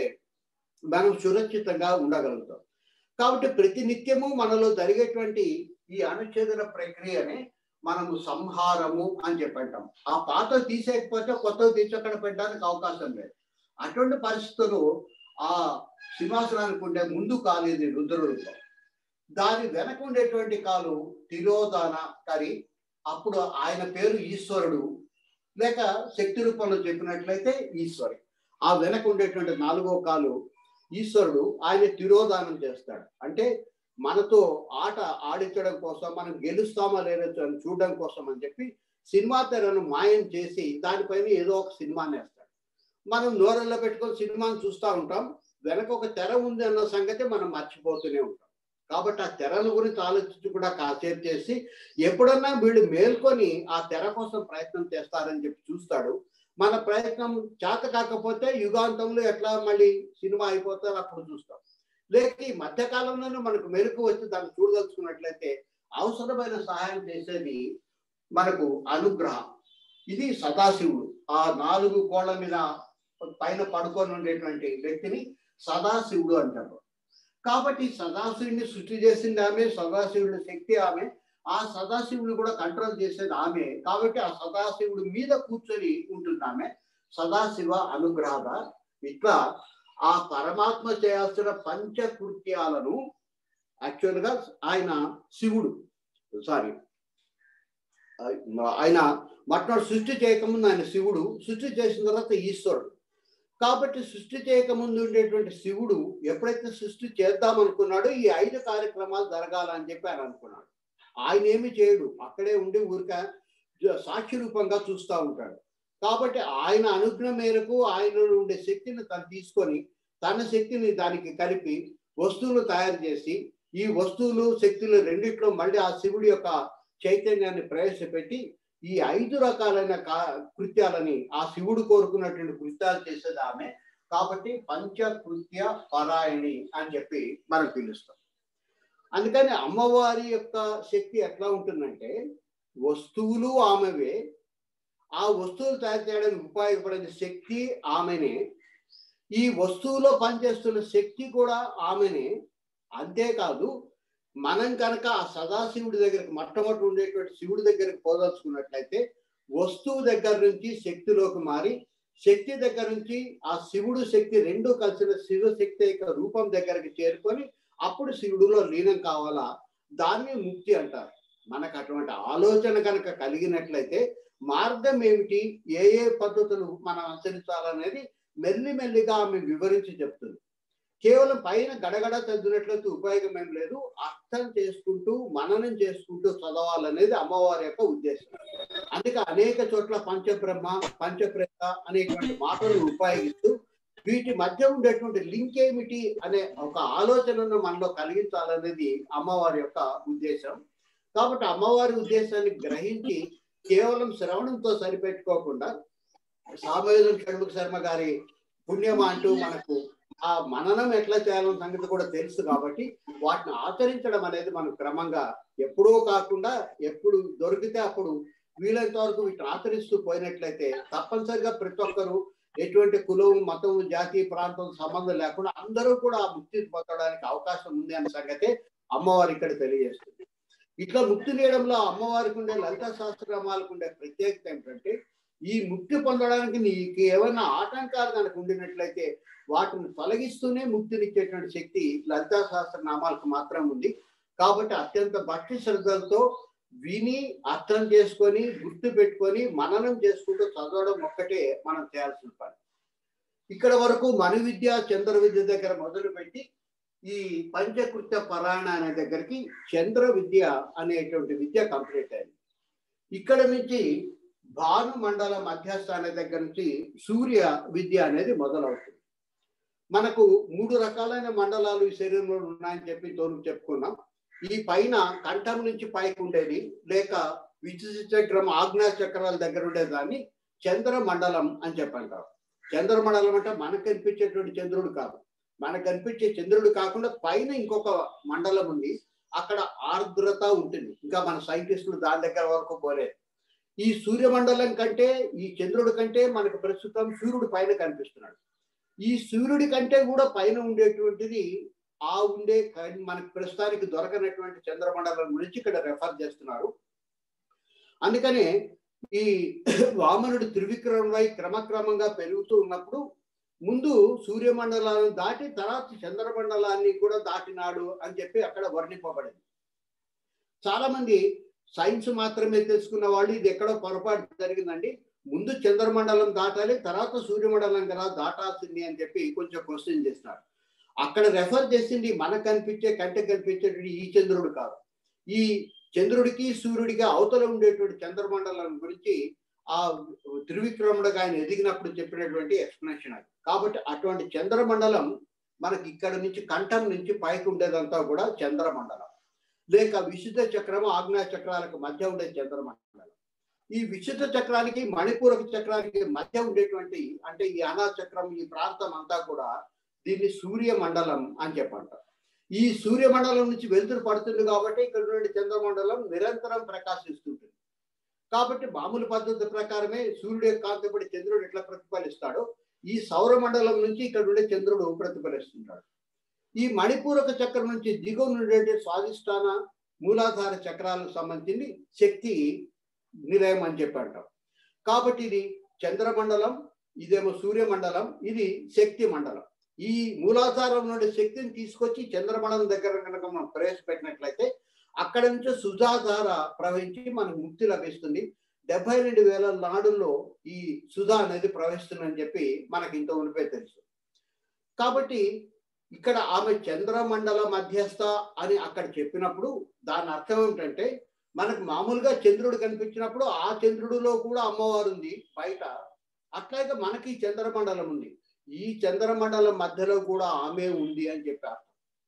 మనం సురక్షితంగా ఉండగలుగుతాం కాబట్టి ప్రతి నిత్యము మనలో జరిగేటువంటి ఈ అనుచ్ఛేదన ప్రక్రియనే మనము సంహారము అని చెప్పంటాం ఆ పాత తీసేయకపోతే కొత్తవి తీసక్కడ పెట్టడానికి అవకాశం లేదు అటువంటి పరిస్థితులు ఆ సింహాసనానికి ఉండే ముందు కాలు ఇది రుద్రరూపం దాని వెనక ఉండేటువంటి కాలు తిరోధాన కరి అప్పుడు ఆయన పేరు ఈశ్వరుడు లేక శక్తి రూపంలో చెప్పినట్లయితే ఈశ్వరి ఆ వెనక ఉండేటువంటి నాలుగో కాలు ఈశ్వరుడు ఆయన తిరోధానం చేస్తాడు అంటే మనతో ఆట ఆడించడం కోసం మనం గెలుస్తామా లేదో అని చూడడం కోసం అని చెప్పి సినిమా తెరను మాయం చేసి దానిపైన ఏదో ఒక సినిమాని వేస్తాడు మనం నోరల్లో పెట్టుకొని సినిమాని చూస్తూ ఉంటాం వెనక ఒక తెర ఉంది అన్న సంగతి మనం మర్చిపోతూనే ఉంటాం కాబట్టి ఆ తెరల గురించి ఆలోచించి కూడా కాసేపు చేసి ఎప్పుడన్నా వీళ్ళు మేల్కొని ఆ తెర కోసం ప్రయత్నం చేస్తారని చెప్పి చూస్తాడు మన ప్రయత్నం చేత కాకపోతే యుగాంతంలో ఎట్లా మళ్ళీ సినిమా అయిపోతారో అప్పుడు చూస్తాం లేక ఈ మధ్యకాలంలోనే మనకు మెరుగు వచ్చి దాన్ని చూడదలుచుకున్నట్లయితే అవసరమైన సహాయం చేసేది మనకు అనుగ్రహం ఇది సదాశివుడు ఆ నాలుగు కోళ్ల మీద పైన పడుకొని ఉండేటువంటి వ్యక్తిని సదాశివుడు అంటారు కాబట్టి సదాశివుడిని సృష్టి చేసింది ఆమె సదాశివుడి శక్తి ఆమె ఆ సదాశివుని కూడా కంట్రోల్ చేసేది ఆమె కాబట్టి ఆ సదాశివుడి మీద కూర్చొని ఉంటుంది ఆమె సదాశివ అనుగ్రహద ఇట్లా ఆ పరమాత్మ చేయాల్సిన పంచకృత్యాలను యాక్చువల్గా ఆయన శివుడు సారీ ఆయన మొట్టమొదటి సృష్టి చేయకముందు ఆయన శివుడు సృష్టి చేసిన తర్వాత ఈశ్వరుడు కాబట్టి సృష్టి చేయకముందు ఉండేటువంటి శివుడు ఎప్పుడైతే సృష్టి చేద్దాం అనుకున్నాడో ఈ ఐదు కార్యక్రమాలు జరగాలని చెప్పి ఆయన అనుకున్నాడు ఆయన ఏమి చేయడు అక్కడే ఉండి ఊరిక సాక్షి రూపంగా చూస్తూ ఉంటాడు కాబట్టి ఆయన అనుగ్రహం మేరకు ఆయనలో ఉండే శక్తిని తను తీసుకొని తన శక్తిని దానికి కలిపి వస్తువులు తయారు చేసి ఈ వస్తువులు శక్తులు రెండిట్లో మళ్ళీ ఆ శివుడి యొక్క చైతన్యాన్ని ప్రవేశపెట్టి ఈ ఐదు రకాలైన కృత్యాలని ఆ శివుడు కోరుకున్నటువంటి కృత్యాలు చేసేది ఆమె కాబట్టి పంచకృత్య పరాయణి అని చెప్పి మనం పిలుస్తాం అందుకని అమ్మవారి యొక్క శక్తి ఎట్లా ఉంటుందంటే వస్తువులు ఆమెవే ఆ వస్తువులు తయారు చేయడానికి ఉపయోగపడే శక్తి ఆమెనే ఈ వస్తువులో పనిచేస్తున్న శక్తి కూడా ఆమెనే అంతేకాదు మనం కనుక ఆ సదాశివుడి దగ్గరికి మొట్టమొదటి ఉండేటువంటి శివుడి దగ్గరికి పోదలుచుకున్నట్లయితే వస్తువు దగ్గర నుంచి శక్తిలోకి మారి శక్తి దగ్గర నుంచి ఆ శివుడు శక్తి రెండు కలిసిన శివశక్తి యొక్క రూపం దగ్గరికి చేరుకొని అప్పుడు శివుడిలో లీనం కావాలా దాన్ని ముక్తి అంటారు మనకు అటువంటి ఆలోచన కనుక కలిగినట్లయితే మార్గం ఏమిటి ఏ ఏ పద్ధతులు మనం అనుసరించాలనేది మెల్లిమెల్లిగా ఆమె వివరించి చెప్తుంది కేవలం పైన గడగడ చదివినట్లయితే ఉపయోగం ఏం లేదు అర్థం చేసుకుంటూ మననం చేసుకుంటూ చదవాలనేది అమ్మవారి యొక్క ఉద్దేశం అందుకే అనేక చోట్ల పంచబ్రహ్మ పంచప్రేత అనేటువంటి మాటలు ఉపయోగిస్తూ వీటి మధ్య ఉండేటువంటి లింక్ ఏమిటి అనే ఒక ఆలోచనను మనలో కలిగించాలనేది అమ్మవారి యొక్క ఉద్దేశం కాబట్టి అమ్మవారి ఉద్దేశాన్ని గ్రహించి కేవలం శ్రవణంతో సరిపెట్టుకోకుండా సామవేదం షణ్ముఖ శర్మ గారి పుణ్యం అంటూ మనకు ఆ మననం ఎట్లా చేయాలన్న సంగతి కూడా తెలుసు కాబట్టి వాటిని ఆచరించడం అనేది మనం క్రమంగా ఎప్పుడో కాకుండా ఎప్పుడు దొరికితే అప్పుడు వీలైనంత వరకు వీటిని ఆచరిస్తూ పోయినట్లయితే తప్పనిసరిగా ప్రతి ఒక్కరు ఎటువంటి కులం మతం జాతి ప్రాంతం సంబంధం లేకుండా అందరూ కూడా ఆ ముక్తి పొందడానికి అవకాశం ఉంది అనే సంగతి అమ్మవారి ఇక్కడ తెలియజేస్తుంది ఇట్లా ముక్తి నేయడంలో అమ్మవారికి ఉండే లలిత శాస్త్రనామాలకు ఉండే ప్రత్యేకత ఏంటంటే ఈ ముక్తి పొందడానికి నీకు ఏమైనా ఆటంకాలు కనుక ఉండినట్లయితే వాటిని తొలగిస్తూనే ముక్తినిచ్చేటువంటి శక్తి లలితా శాస్త్ర నామాలకు మాత్రం ఉంది కాబట్టి అత్యంత భక్తి శ్రద్ధలతో విని అర్థం చేసుకొని గుర్తు పెట్టుకొని మననం చేసుకుంటూ చదవడం ఒక్కటే మనం చేయాల్సిన పని ఇక్కడ వరకు మన విద్య చంద్ర విద్య దగ్గర మొదలుపెట్టి ఈ పంచకృత్య పరాయణ అనే దగ్గరికి చంద్ర విద్య అనేటువంటి విద్య కంప్లీట్ అయింది ఇక్కడ నుంచి భాను మండల మధ్యస్థానం దగ్గర నుంచి సూర్య విద్య అనేది మొదలవుతుంది మనకు మూడు రకాలైన మండలాలు ఈ శరీరంలో ఉన్నాయని చెప్పి తోను చెప్పుకున్నాం ఈ పైన కంఠం నుంచి పైకి ఉండేది లేక విచచక్రం ఆగ్నేయ చక్రాల దగ్గర ఉండేదాన్ని చంద్ర మండలం అని చెప్పంటారు చంద్ర మండలం అంటే మనకు కనిపించేటువంటి చంద్రుడు కాదు మనకు కనిపించే చంద్రుడు కాకుండా పైన ఇంకొక మండలం ఉంది అక్కడ ఆర్ద్రత ఉంటుంది ఇంకా మన సైంటిస్టులు దాని దగ్గర వరకు పోలేదు ఈ సూర్యమండలం కంటే ఈ చంద్రుడి కంటే మనకు ప్రస్తుతం సూర్యుడు పైన కనిపిస్తున్నాడు ఈ సూర్యుడి కంటే కూడా పైన ఉండేటువంటిది ఆ ఉండే మనకు ప్రస్తుతానికి దొరకనటువంటి చంద్రమండలం గురించి ఇక్కడ రెఫర్ చేస్తున్నారు అందుకనే ఈ వామనుడు త్రివిక్రమై క్రమక్రమంగా పెరుగుతూ ఉన్నప్పుడు ముందు సూర్యమండలాన్ని దాటి తర్వాత చంద్రమండలాన్ని కూడా దాటినాడు అని చెప్పి అక్కడ వర్ణింపబడింది చాలా మంది సైన్స్ మాత్రమే తెలుసుకున్న వాళ్ళు ఇది ఎక్కడో పొరపాటు జరిగిందండి ముందు చంద్రమండలం దాటాలి తర్వాత సూర్యమండలం కదా దాటాల్సింది అని చెప్పి కొంచెం క్వశ్చన్ చేస్తున్నారు అక్కడ రెఫర్ చేసింది మనకు కనిపించే కంటికి కనిపించేటువంటి ఈ చంద్రుడు కాదు ఈ చంద్రుడికి సూర్యుడికి అవతల ఉండేటువంటి చంద్రమండలం గురించి ఆ త్రివిక్రముడుగా ఆయన ఎదిగినప్పుడు చెప్పినటువంటి ఎక్స్ప్లెనేషన్ అది కాబట్టి అటువంటి చంద్రమండలం మనకి ఇక్కడ నుంచి కంఠం నుంచి పైకి ఉండేదంతా కూడా చంద్రమండలం లేక విశుద్ధ చక్రం ఆగ్నేయ చక్రాలకు మధ్య ఉండే చంద్రమండలం ఈ విశుద్ధ చక్రానికి మణిపూరక చక్రానికి మధ్య ఉండేటువంటి అంటే ఈ అనా చక్రం ఈ ప్రాంతం అంతా కూడా దీన్ని సూర్య మండలం అని చెప్పంటారు ఈ సూర్యమండలం నుంచి వెలుతురు పడుతుంది కాబట్టి ఇక్కడ నుండి చంద్రమండలం నిరంతరం ప్రకాశిస్తుంటుంది కాబట్టి మామూలు పద్ధతి ప్రకారమే సూర్యుడు కాంతిపడి చంద్రుడు ఎట్లా ప్రతిఫలిస్తాడో ఈ సౌర మండలం నుంచి ఇక్కడ ఉండే చంద్రుడు ప్రతిఫలిస్తుంటాడు ఈ మణిపూరక చక్రం నుంచి దిగువ నుండి స్వాధిష్టాన మూలాధార చక్రాలకు సంబంధించి శక్తి నిలయం అని చెప్పి అంటాం కాబట్టి ఇది చంద్రమండలం ఇదేమో సూర్యమండలం ఇది శక్తి మండలం ఈ మూలాధారం నుండి శక్తిని తీసుకొచ్చి చంద్రమండలం దగ్గర కనుక మనం ప్రవేశపెట్టినట్లయితే అక్కడ నుంచి సుధాధార ప్రవహించి మనకు ముక్తి లభిస్తుంది డెబ్బై రెండు వేల నాడుల్లో ఈ సుధా అనేది ప్రవహిస్తుందని చెప్పి మనకి ఇంత ఉనిపే తెలుసు కాబట్టి ఇక్కడ ఆమె చంద్రమండల మధ్యస్థ అని అక్కడ చెప్పినప్పుడు దాని అర్థం ఏమిటంటే మనకు మామూలుగా చంద్రుడు కనిపించినప్పుడు ఆ చంద్రుడిలో కూడా అమ్మవారు ఉంది బయట అట్లాగే మనకి చంద్రమండలం ఉంది ఈ చంద్రమండలం మధ్యలో కూడా ఆమె ఉంది అని చెప్పారు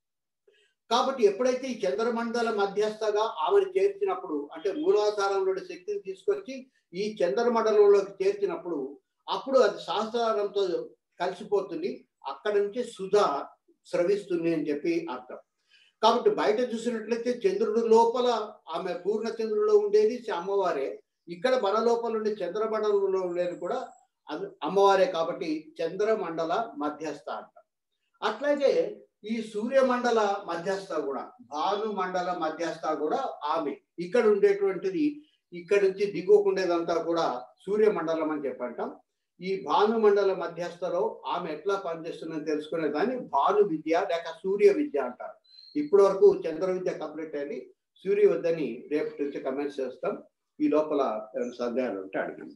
కాబట్టి ఎప్పుడైతే ఈ చంద్రమండల మధ్యస్థగా ఆమెను చేర్చినప్పుడు అంటే మూలాధారంలోని శక్తిని తీసుకొచ్చి ఈ చంద్రమండలంలోకి చేర్చినప్పుడు అప్పుడు అది సహస్రారంతో కలిసిపోతుంది అక్కడ నుంచి సుధా స్రవిస్తుంది అని చెప్పి అర్థం కాబట్టి బయట చూసినట్లయితే చంద్రుడు లోపల ఆమె పూర్ణ చంద్రుడిలో ఉండేది అమ్మవారే ఇక్కడ మన లోపల ఉండే చంద్రమండలంలో ఉండేది కూడా అది అమ్మవారే కాబట్టి చంద్రమండల మధ్యస్థ అంట అట్లాగే ఈ సూర్యమండల మధ్యస్థ కూడా భానుమండల మధ్యస్థ కూడా ఆమె ఇక్కడ ఉండేటువంటిది ఇక్కడ నుంచి దిగువకుండేదంతా కూడా సూర్యమండలం అని చెప్పంటాం ఈ భానుమండల మధ్యస్థలో ఆమె ఎట్లా పనిచేస్తుందని తెలుసుకునే దాన్ని భాను విద్య లేక సూర్య విద్య అంటారు ఇప్పటి వరకు చంద్ర విద్య కంప్లీట్ అయింది సూర్య విద్యని రేపటి నుంచి కమెంట్స్ చేస్తాం ఈ లోపల ఏమైనా సందేహాలు ఉంటే అడగండి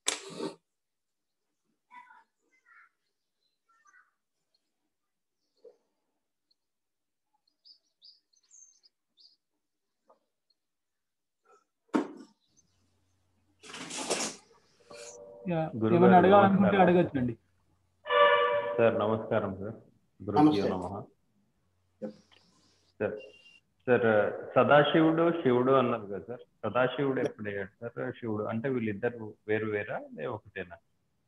గురుగారు, ఏమైనా అడగాలనుకుంటే నమస్కారం. అడగచ్చండి సార్ నమస్కారం సార్ గురుజీ నమస్తే. నమ సార్ సార్ సదాశివుడు శివుడు అన్నారు కదా సార్ సదాశివుడు ఎప్పుడు అయ్యాడు సార్ శివుడు అంటే వీళ్ళిద్దరు వేరు వేరా లే ఒకటేనా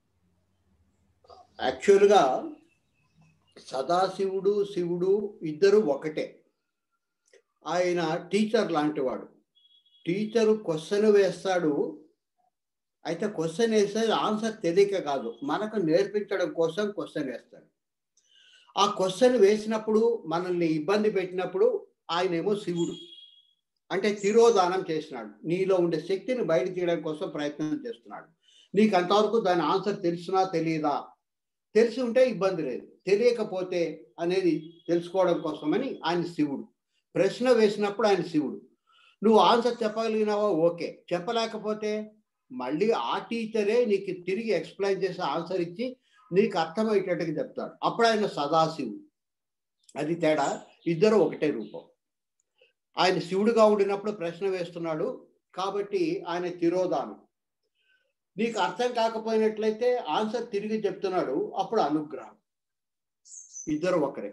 యాక్చువల్గా సదాశివుడు శివుడు ఇద్దరు ఒకటే ఆయన టీచర్ లాంటివాడు టీచరు క్వశ్చన్ వేస్తాడు అయితే క్వశ్చన్ వేస్తే ఆన్సర్ తెలియక కాదు మనకు నేర్పించడం కోసం క్వశ్చన్ వేస్తాడు ఆ క్వశ్చన్ వేసినప్పుడు మనల్ని ఇబ్బంది పెట్టినప్పుడు ఆయనేమో శివుడు అంటే తిరోధానం చేసినాడు నీలో ఉండే శక్తిని బయట తీయడం కోసం ప్రయత్నం చేస్తున్నాడు నీకు అంతవరకు దాని ఆన్సర్ తెలిసినా తెలియదా తెలిసి ఉంటే ఇబ్బంది లేదు తెలియకపోతే అనేది తెలుసుకోవడం కోసమని ఆయన శివుడు ప్రశ్న వేసినప్పుడు ఆయన శివుడు నువ్వు ఆన్సర్ చెప్పగలిగినావా ఓకే చెప్పలేకపోతే మళ్ళీ ఆ టీచరే నీకు తిరిగి ఎక్స్ప్లెయిన్ చేసి ఆన్సర్ ఇచ్చి నీకు అర్థమయ్యేటట్టుగా చెప్తాడు అప్పుడు ఆయన సదాశివుడు అది తేడా ఇద్దరు ఒకటే రూపం ఆయన శివుడుగా ఉండినప్పుడు ప్రశ్న వేస్తున్నాడు కాబట్టి ఆయన తిరోధానం నీకు అర్థం కాకపోయినట్లయితే ఆన్సర్ తిరిగి చెప్తున్నాడు అప్పుడు అనుగ్రహం ఇద్దరు ఒకరే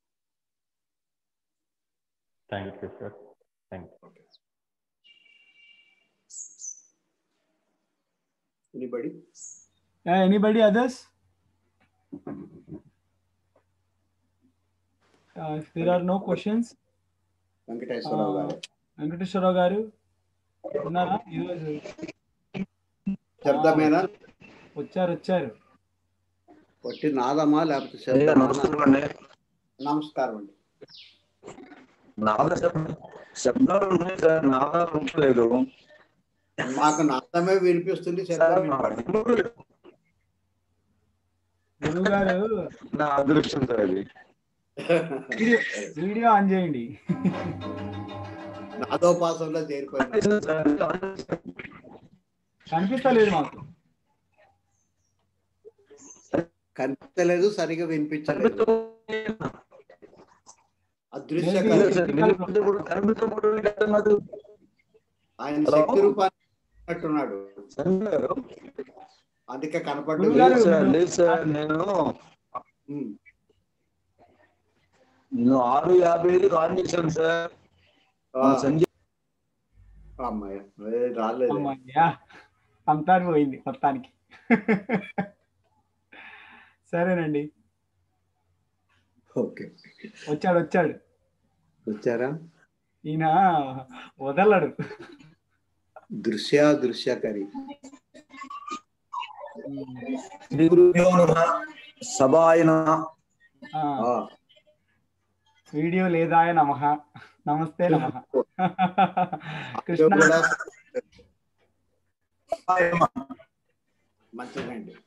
thank you sir thank you anybody anybody others there are no questions Venkateswararao గారు వెంకటేశ్వరరావు గారు ఉన్నారా ఈరోజు శబ్దమేనా వచ్చారు వచ్చారు వట్టి నాదమా లేకపోతే అయ్యా, శబ్దమా? నమస్కారం అండి నమస్కారం అండి నాద శబ్ద- శబ్దాలు ఉన్నాయి సార్ నాదాలు ఉండలేదు మాకు నాదమే వినిపిస్తుంది సార్ శబ్దం నా వినపడదు. నెంబరు గురువు గారు నా అదృష్టం సార్ అది వీడియో వీడియో ఆన్ చేయండి నాదోపాసంలో చేరిపోయినా కనిపిస్తలేదు మాకు కనిపించలేదు సరిగా వినిపించలేదు అదృశ్య Maybe- కళ. కనిపించకూడదు కనిపించకూడదు కదా నాకు ఆయన Hello? శక్తి రూపాన్ని ఉన్నట్టున్నాడు సంజయ్ గారు అందుకే కనపడ్డ గురువు గారు, లేదు సార్ లేదు సార్ నేను నేను ఆరు యాభై ఐదుకి ఆన్ చేశాను సార్ మా సంజయ్ అమ్మాయి ఏ, రాలేదు అమ్మయ్యా అంతా పోయింది మొత్తానికి సరేనండి ఓకే వచ్చాడు వచ్చాడు వచ్చారా ఈయన వదలడు దృశ్య దృశ్యకరి శ్రీ గురుభ్యో నమః సభాయ నమః ఆ, ఆ, వీడియో లేదాయ నమ నమస్తే నమ అది కృష్ణ కూడా సభాయ నమః. మంచిదండి